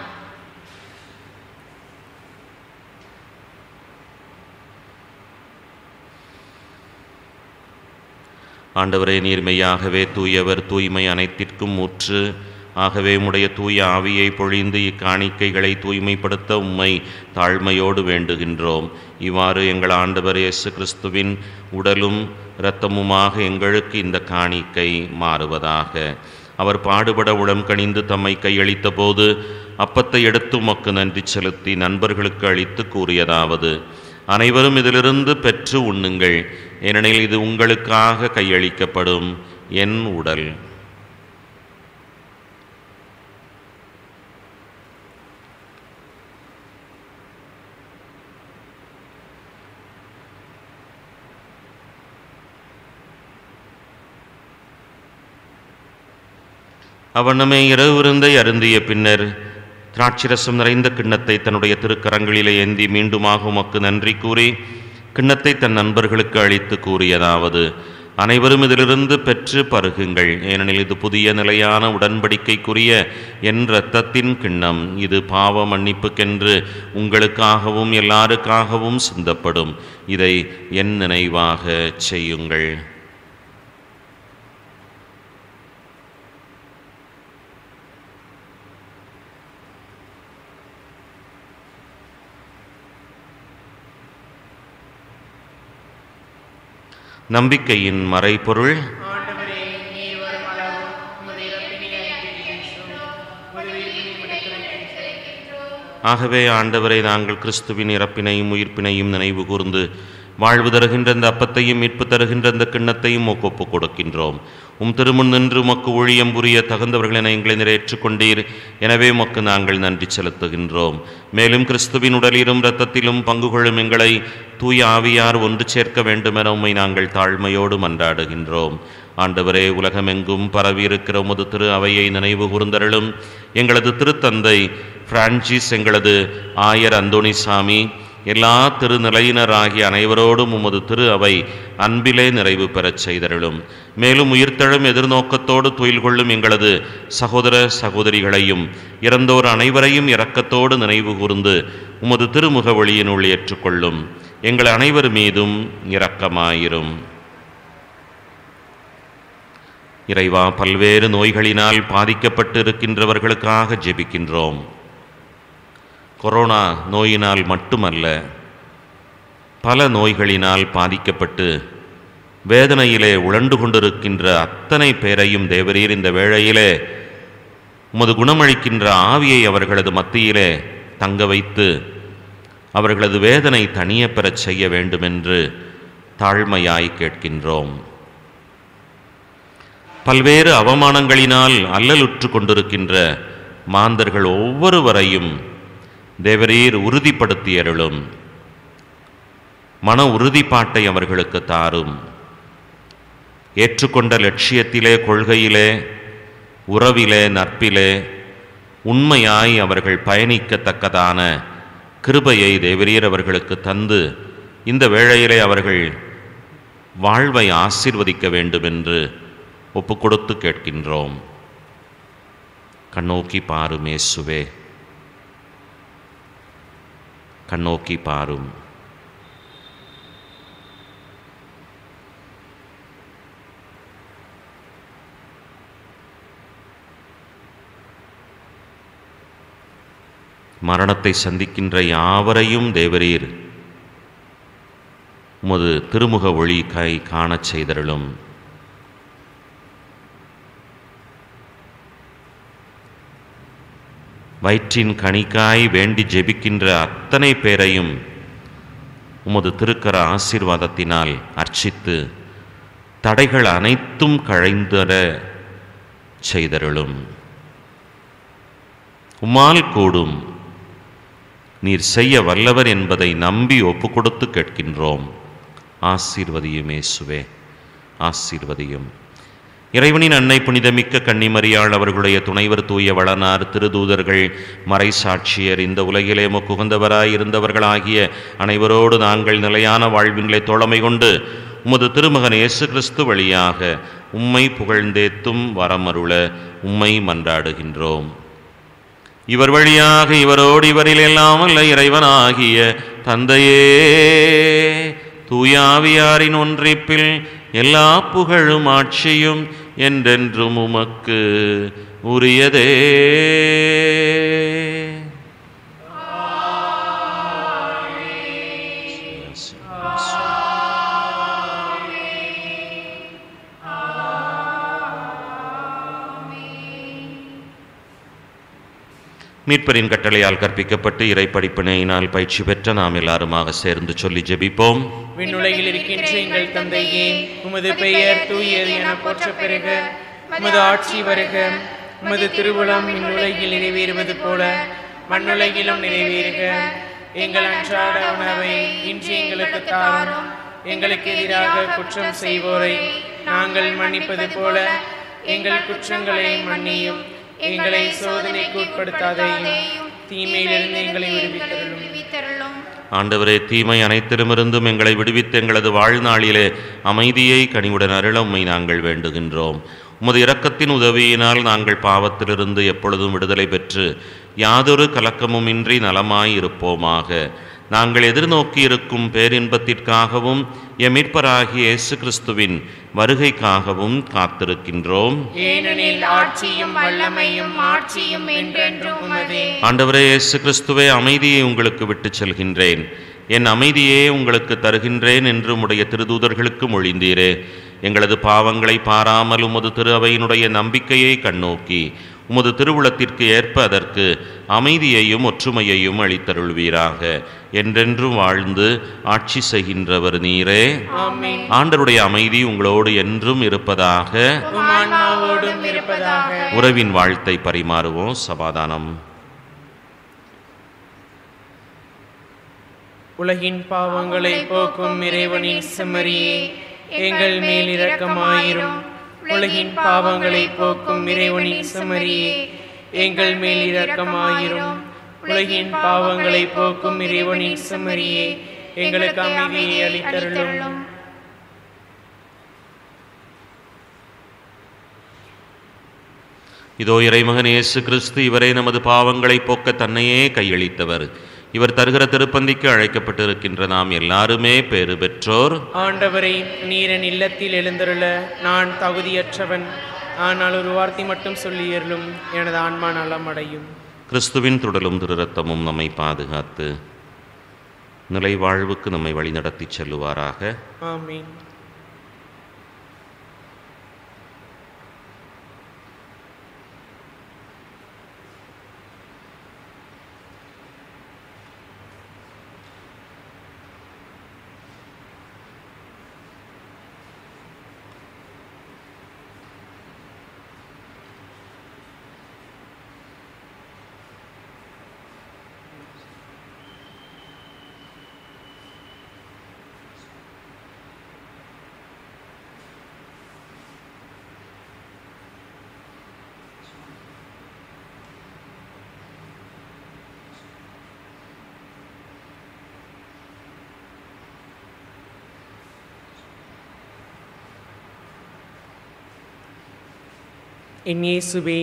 ஆண்டவரே நீர்மையாகவே தூயவர் தூய்மை அனைத்திற்கும் ஊற்று ஆகவே உம்முடைய தூய ஆவியை பொழிந்து இக்காணிக்கைகளை தூய்மைப்படுத்த உம்மை தாழ்மையோடு வேண்டுகின்றோம் இவ்வாறு எங்கள் ஆண்டவர் இயேசு கிறிஸ்துவின் உடலும் இரத்தமுமாக எங்களுக்கு இந்த காணிக்கை மாறுவதாக அவர் பாடுபட உளம் கணிந்து தம்மை கையளித்த போது அப்பத்தை எடுத்து உமக்கு நன்றி செலுத்தி நண்பர்களுக்கு அளித்து கூறியதாவது அனைவரும் இதிலிருந்து பெற்று உண்ணுங்கள் ஏனெனில் இது உங்களுக்காக கையளிக்கப்படும் என் உடல் அவனமே இரவு விருந்தை அருந்திய பின்னர் திராட்சரசம் நிறைந்த கிண்ணத்தை தன்னுடைய திருக்கரங்களிலே ஏந்தி மீண்டுமாக உமக்கு நன்றி கூறி கிண்ணத்தை தன் நண்பர்களுக்கு அளித்து கூறியதாவது அனைவரும் இதிலிருந்து பெற்று பருகுங்கள் ஏனெனில் இது புதிய நிலையான உடன்படிக்கைக்குரிய என் இரத்தத்தின் கிண்ணம் இது பாவ மன்னிப்புக்கென்று உங்களுக்காகவும் எல்லாருக்காகவும் சிந்தப்படும் இதை என் நினைவாக செய்யுங்கள் நம்பிக்கையின் மறைபொருள் ஆண்டவரே நீர் வரும் அளவு உமது இறப்பினை அறிக்கையிடுகின்றோம் உமது உயிர்ப்பினை விடுத்துரைக்கின்றோம் ஆகவே ஆண்டவரை நாங்கள் கிறிஸ்துவின் இறப்பினையும் உயிர்ப்பினையும் நினைவு கூர்ந்து வாழ்வு தருகின்ற இந்த அப்பத்தையும் மீட்பு தருகின்ற இந்த கிண்ணத்தையும் உமக்கு ஒப்புக் கொடுக்கின்றோம் உம் திருமுன் நின்று உமக்கு ஊழியம் புரிய தகுந்தவர்கள் என எங்களை நிறைவேற்றுக் எனவே உமக்கு நாங்கள் நன்றி செலுத்துகின்றோம் மேலும் கிறிஸ்துவின் உடலிலும் இரத்தத்திலும் பங்கு கொள்ளும் எங்களை தூய ஆவியார் ஒன்று சேர்க்க வேண்டும் என உம்மை நாங்கள் தாழ்மையோடு மன்றாடுகின்றோம் ஆண்டவரே உலகமெங்கும் பரவியிருக்கிற உமது திரு அவையை நினைவு கூர்ந்தருளும் எங்களது திருத்தந்தை பிரான்சிஸ் எங்களது ஆயர் அந்தோணிசாமி எல்லா திருநிலையினராகிய அனைவரோடும் உமது திரு அவை அன்பிலே நிறைவு பெறச் செய்தருளும் மேலும் உயிர்த்தெழும் எதிர்நோக்கத்தோடு துயில் கொள்ளும் எங்களது சகோதர சகோதரிகளையும் இறந்தோர் அனைவரையும் இரக்கத்தோடு நினைவு கூர்ந்து உமது திருமுக ஒளியினுள் ஏற்றுக்கொள்ளும் எங்கள் அனைவர் மீதும் இரக்கமாயிரும் இறைவா பல்வேறு நோய்களினால் பாதிக்கப்பட்டு இருக்கின்றவர்களுக்காக ஜெபிக்கின்றோம் கொரோனா நோயினால் மட்டுமல்ல பல நோய்களினால் பாதிக்கப்பட்டு வேதனையிலே உழண்டு கொண்டிருக்கின்ற அத்தனை பேரையும் தேவரீர் இந்த வேளையிலே உமது குணமளிக்கின்ற ஆவியை அவர்களது மத்தியிலே தங்க வைத்து அவர்களது வேதனை தனிய பெறச் செய்ய வேண்டுமென்று தாழ்மையாய் கேட்கின்றோம் பல்வேறு அவமானங்களினால் அல்லலுற்று கொண்டிருக்கின்ற மாந்தர்கள் ஒவ்வொருவரையும் தேவரீர் உறுதிப்படுத்தி அருளும் மன உறுதிப்பாட்டை அவர்களுக்கு தாரும் ஏற்றுக்கொண்ட லட்சியத்திலே கொள்கையிலே உறவிலே நட்பிலே உண்மையாய் அவர்கள் பயணிக்கத்தக்கதான கிருபையை தேவரீர் அவர்களுக்கு தந்து இந்த வேளையிலே அவர்கள் வாழ்வை ஆசீர்வதிக்க வேண்டும் என்று ஒப்பு கொடுத்து கேட்கின்றோம் கண்ணோக்கி பாரும் இயேசுவே கண்ணோக்கி பாரும் மரணத்தை சந்திக்கின்ற யாவரையும் தேவரீர் உமது திருமுக ஒளி கை காணச் செய்தருளும் வயிற்றின் கணிக்காய் வேண்டி ஜெபிக்கின்ற அத்தனை பேரையும் உமது திருக்கர ஆசீர்வாதத்தினால் அர்ச்சித்து தடைகள் அனைத்தும் கழைந்தர செய்தருளும் உம்மால் கூடும் நீர் செய்ய வல்லவர் என்பதை நம்பி ஒப்புக்கொடுத்து கேட்கின்றோம் ஆசீர்வதியும் இயேசுவே ஆசீர்வதியும் இறைவனின் அன்னை புனிதமிக்க கன்னிமரியாள் அவர்களுடைய துணைவர் தூய வளனார் திருதூதர்கள் மறைசாட்சியர் இந்த உலகிலே முக்குகந்தவராய் இருந்தவர்களாகிய அனைவரோடு நாங்கள் நிலையான வாழ்வின்களை தோழமை கொண்டு உமது திருமகன் இயேசு கிறிஸ்து வழியாக உம்மை புகழ்ந்தேத்தும் வரமருள உம்மை மன்றாடுகின்றோம் இவர் வழியாக இவரோடு இவரில் எல்லாம் அல்ல இறைவனாகிய தந்தையே தூயாவியாரின் ஒன்றிப்பில் எல்லா புகழும் ஆட்சியும் என்றென்றும் உமக்கு உரியதே மீட்பரின் கட்டளையால் கற்பிக்கப்பட்டு இறை படிப்பினையினால் பயிற்சி பெற்ற நாம் எல்லாருமாக சேர்ந்து சொல்லி ஜெபிப்போம் விண்ணுலகில் இருக்கின்ற எங்கள் தந்தையே உமது பெயர் தூயது என போற்ற பெறுக உமது ஆட்சி வருக உமது திருவுளம் விண்ணுலகில் நிறைவேறுவது போல மண்ணுலகிலும் நிறைவேறுக எங்கள் அன்றாட உணவை இன்று எங்களுக்கு தாரும் எங்களுக்கு எதிராக குற்றம் செய்வோரை நாங்கள் மன்னிப்பது போல எங்கள் குற்றங்களை மன்னியும் எங்களை சோதனைக்கு உட்படுத்தாதையும் தீமையிலிருந்து எங்களை விடுவித்தருளும் விடுவித்தருளும் ஆண்டவரே தீமை அனைத்திலுமிருந்தும் எங்களை விடுவித்து எங்களது வாழ்நாளிலே அமைதியை கனிவுடன் அருள உம்மை நாங்கள் வேண்டுகின்றோம் உமது இரக்கத்தின் உதவியினால் நாங்கள் பாவத்திலிருந்து எப்பொழுதும் விடுதலை பெற்று யாதொரு கலக்கமும் இன்றி நலமாய் இருப்போமாக நாங்கள் எதிர்நோக்கி இருக்கும் பேரின்பத்திற்காகவும் எம் மீட்பராகிய இயேசு கிறிஸ்துவின் வருகைக்காகவும் காத்திருக்கின்றோம் ஏனெனில் ஆட்சியும் வல்லமையும் ஆட்சியும் என்றென்றும் உமதே ஆண்டவரே இயேசு கிறிஸ்துவே அமைதியை உங்களுக்கு விட்டுச் செல்கின்றேன் என் அமைதியே உங்களுக்கு தருகின்றேன் என்று உடைய திருதூதர்களுக்கு மொழிந்தீரே எங்களது பாவங்களை பாராமல் உமது திரு அவையினுடைய நம்பிக்கையை கண்ணோக்கி உமது திருவுளத்திற்கு ஏற்ப அதற்கு அமைதியையும் ஒற்றுமையையும் அளித்தருள்வீராக என்றென்றும் வாழ்ந்து ஆட்சி செய்கின்றவர் நீரே ஆமென் ஆண்டருடைய அமைதி உங்களோடு என்றும் இருப்பதாக உம் ஆன்மாவோடும் இருப்பதாக உறவின் வாழ்த்தை பரிமாறுவோம் சமாதானம் உலகின் பாவங்களை போக்கும் இறைவனின் செம்மறியே எங்கள் மேல் இரக்கமாயிரும் உலகின் பாவங்களை போக்கும் இறைவனின் செம்மறியே எங்கள் மேல் இரக்கமாயிரும் உலகின் பாவங்களை போக்கும் இறைவனின் செம்மறியே எங்களுக்கு அமைதியை அளித்தருளும் இதோ இறைமகன் இயேசு கிறிஸ்து இவரே நமது பாவங்களை போக்க தன்னையே கையளித்தவர் இவர் தருகிற திருப்பந்திக்கு அழைக்கப்பட்டிருக்கின்ற நாம் எல்லாருமே பேறு பெற்றோர் ஆண்டவரை நீரன் இல்லத்தில் எழுந்தருள நான் தகுதியற்றவன் ஆனால் ஒரு வார்த்தை மட்டும் சொல்லியருளும் எனது ஆன்மா நலம் அடையும் கிறிஸ்துவின் துடலும் திருரத்தமும் நம்மை பாதுகாத்து நிலை வாழ்வுக்கு நம்மை வழிநடத்திச் செல்லுவாராக ஆமீன் என் இயேசுவே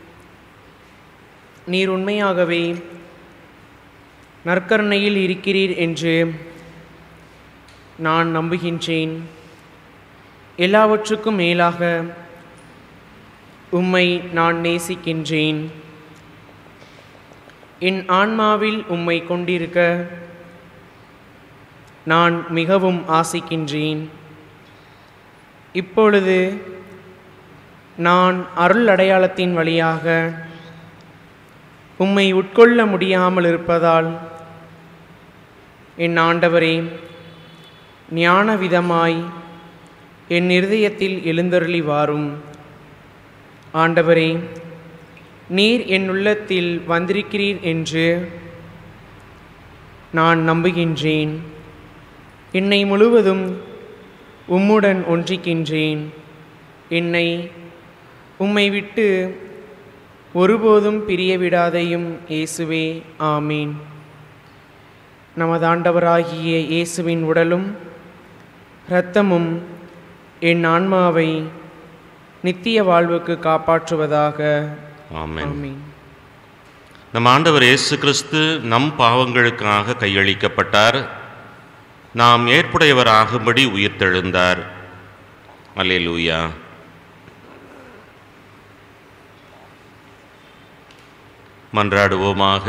நீர் உண்மையாகவே நற்கருணையில் இருக்கிறீர் என்று நான் நம்புகின்றேன் எல்லாவற்றுக்கும் மேலாக உம்மை நான் நேசிக்கின்றேன் என் ஆன்மாவில் உம்மை கொண்டிருக்க நான் மிகவும் ஆசிக்கின்றேன் இப்பொழுது நான் அருள் அடையாளத்தின் வழியாக உம்மை உட்கொள்ள முடியாமல் இருப்பதால் என் ஆண்டவரே ஞான விதமாய் என் இருதயத்தில் எழுந்தருளி வாரும் ஆண்டவரே நீர் என் உள்ளத்தில் வந்திருக்கிறீர் என்று நான் நம்புகின்றேன் என்னை முழுவதும் உம்முடன் ஒன்றிக்கின்றேன் என்னை உம்மை விட்டு ஒருபோதும் பிரிய விடாதையும் இயேசுவே ஆமீன் நமது ஆண்டவராகிய இயேசுவின் உடலும் இரத்தமும் என் ஆன்மாவை நித்திய வாழ்வுக்கு காப்பாற்றுவதாக ஆமென் ஆமீன் நம் ஆண்டவர் இயேசு கிறிஸ்து நம் பாவங்களுக்காக கையளிக்கப்பட்டார் நாம் ஏற்புடையவராகும்படி உயிர்த்தெழுந்தார் அல்லேலூயா மன்றாடுவோமாக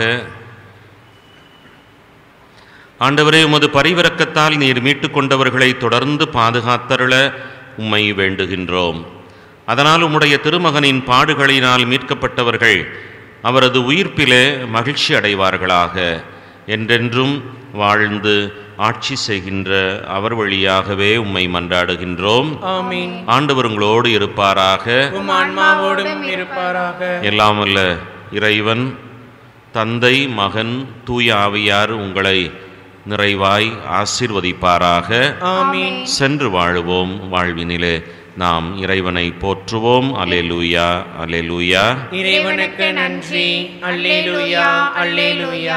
ஆண்டவரே உமது பரிவிரக்கத்தால் நீர் மீட்டுக் கொண்டவர்களை தொடர்ந்து பாதுகாத்தருள உம்மை வேண்டுகின்றோம் அதனால் உம்முடைய திருமகனின் பாடுகளினால் மீட்கப்பட்டவர்கள் அவரது உயிர்ப்பிலே மகிழ்ச்சி அடைவார்களாக என்றென்றும் வாழ்ந்து ஆட்சி செய்கின்ற அவர் வழியாகவே உம்மை மன்றாடுகின்றோம் ஆமீன் ஆண்டவர் உங்களோடு இருப்பாராக உம் ஆன்மாவோடும் இருப்பாராக எல்லாம் வல்ல இறைவன் தந்தை மகன் தூய ஆவியார் உங்களை நிறைவாய் ஆசீர்வதிப்பாராக ஆமீன் சென்று வாழுவோம் வாழ்வினிலே நாம் இறைவனை போற்றுவோம் அலேலூயா அலேலூயா இறைவனுக்கு நன்றி அல்லேலூயா அல்லேலூயா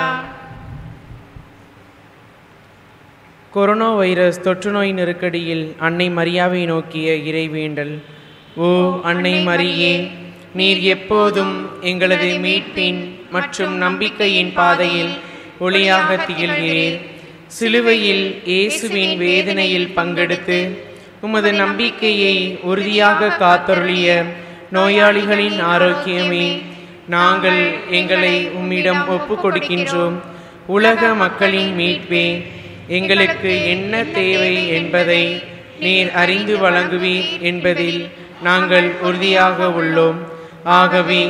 கொரோனா வைரஸ் தொற்றுநோய் நெருக்கடியில் அன்னை மரியாவை நோக்கிய இறைவேண்டல் ஓ அன்னை மரியே நீர் எப்போதும் எங்களது மீட்பின் மற்றும் நம்பிக்கையின் பாதையில் ஒளியாக திகழ்கிறீர் சிலுவையில் இயேசுவின் வேதனையில் பங்கெடுத்து உமது நம்பிக்கையை உறுதியாக காத்தருளிய நோயாளிகளின் ஆரோக்கியமே நாங்கள் எங்களை உம்மிடம் ஒப்பு கொடுக்கின்றோம் உலக மக்களின் மீட்பே எங்களுக்கு என்ன தேவை என்பதை நீர் அறிந்து வழங்குவீர் என்பதில் நாங்கள் உறுதியாக உள்ளோம் ஆகவே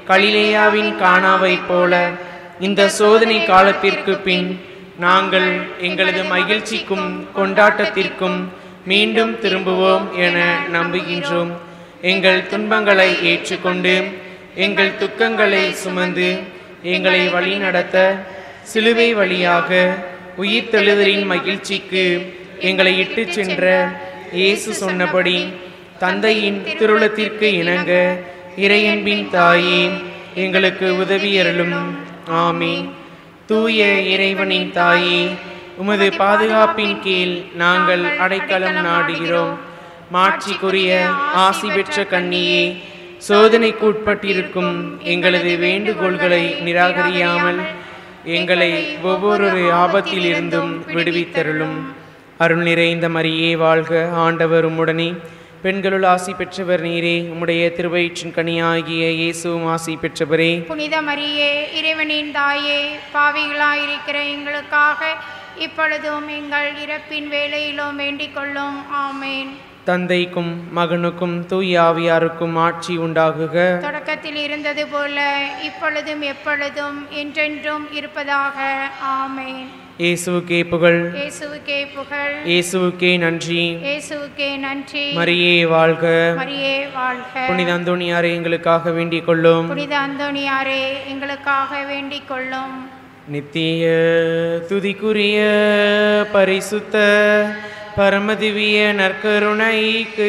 கலிலேயாவின் கானாவைப் போல இந்த சோதனை காலத்திற்கு பின் நாங்கள் எங்களது மகிழ்ச்சிக்கும் கொண்டாட்டத்திற்கும் மீண்டும் திரும்புவோம் என நம்புகின்றோம் எங்கள் துன்பங்களை ஏற்றுக்கொண்டு எங்கள் துக்கங்களை சுமந்து எங்களை வழிநடத்த சிலுவை வழியாக உயிர்த்தெழுதலின் மகிழ்ச்சிக்கு எங்களை இட்டுச் சென்ற இயேசு சொன்னபடி தந்தையின் திருளத்திற்கு இணங்க இறையன்பின் தாயே எங்களுக்கு உதவியருளும் ஆமீன் தூய இறைவனின் தாயே உமது பாதுகாப்பின் கீழ் நாங்கள் அடைக்கலம் நாடுகிறோம் மாட்சிக்குரிய ஆசி பெற்ற கண்ணியே சோதனைக்கு உட்பட்டிருக்கும் எங்களது வேண்டுகோள்களை நிராகரியாமல் எங்களை ஒவ்வொரு ஆபத்திலிருந்தும் விடுவித்தருளும் அருள் நிறைந்த மரியே வாழ்க ஆண்டவர் உம்முடனே பெண்களுள் ஆசி பெற்றவர் நீரே உம்முடைய திருவயிற்றின் கனியாகிய இயேசுவும் ஆசி பெற்றவரே புனித மரியே இறைவனின் தாயே பாவிகளாயிருக்கிற எங்களுக்காக இப்பொழுதும் எங்கள் இறப்பின் வேளையிலும் வேண்டிக் கொள்ளும் ஆமேன் தந்தைக்கும் மகனுக்கும் தூய ஆவியாருக்கும் ஆட்சி உண்டாகுக தொடக்கத்தில் இருந்தது போல இப்பொழுதும் எப்பொழுதும் என்றென்றும் இருப்பதாக ஆமேன் இயேசுவுக்கே புகழ் இயேசுவுக்கே புகழ் இயேசுவுக்கே நன்றி இயேசுவுக்கே நன்றி மரியே வாழ்க மரியே வாழ்க புனித அந்தோணியாரை எங்களுக்காக வேண்டிக் கொள்ளும் புனித அந்தோணியாரே எங்களுக்காக வேண்டிக் கொள்ளும் நித்திய துதிக்குரிய பரிசுத்த பரமதிவிய நற்கருணைக்கு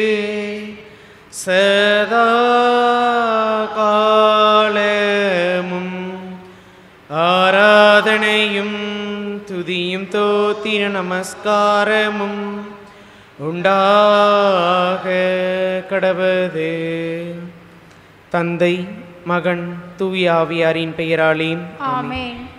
சதா காலமும் ஆராதனையும் துதியும் தோத்திர நமஸ்காரமும் உண்டாக கடவது தந்தை மகன் தூயாவியாரின் பெயராலே ஆமென்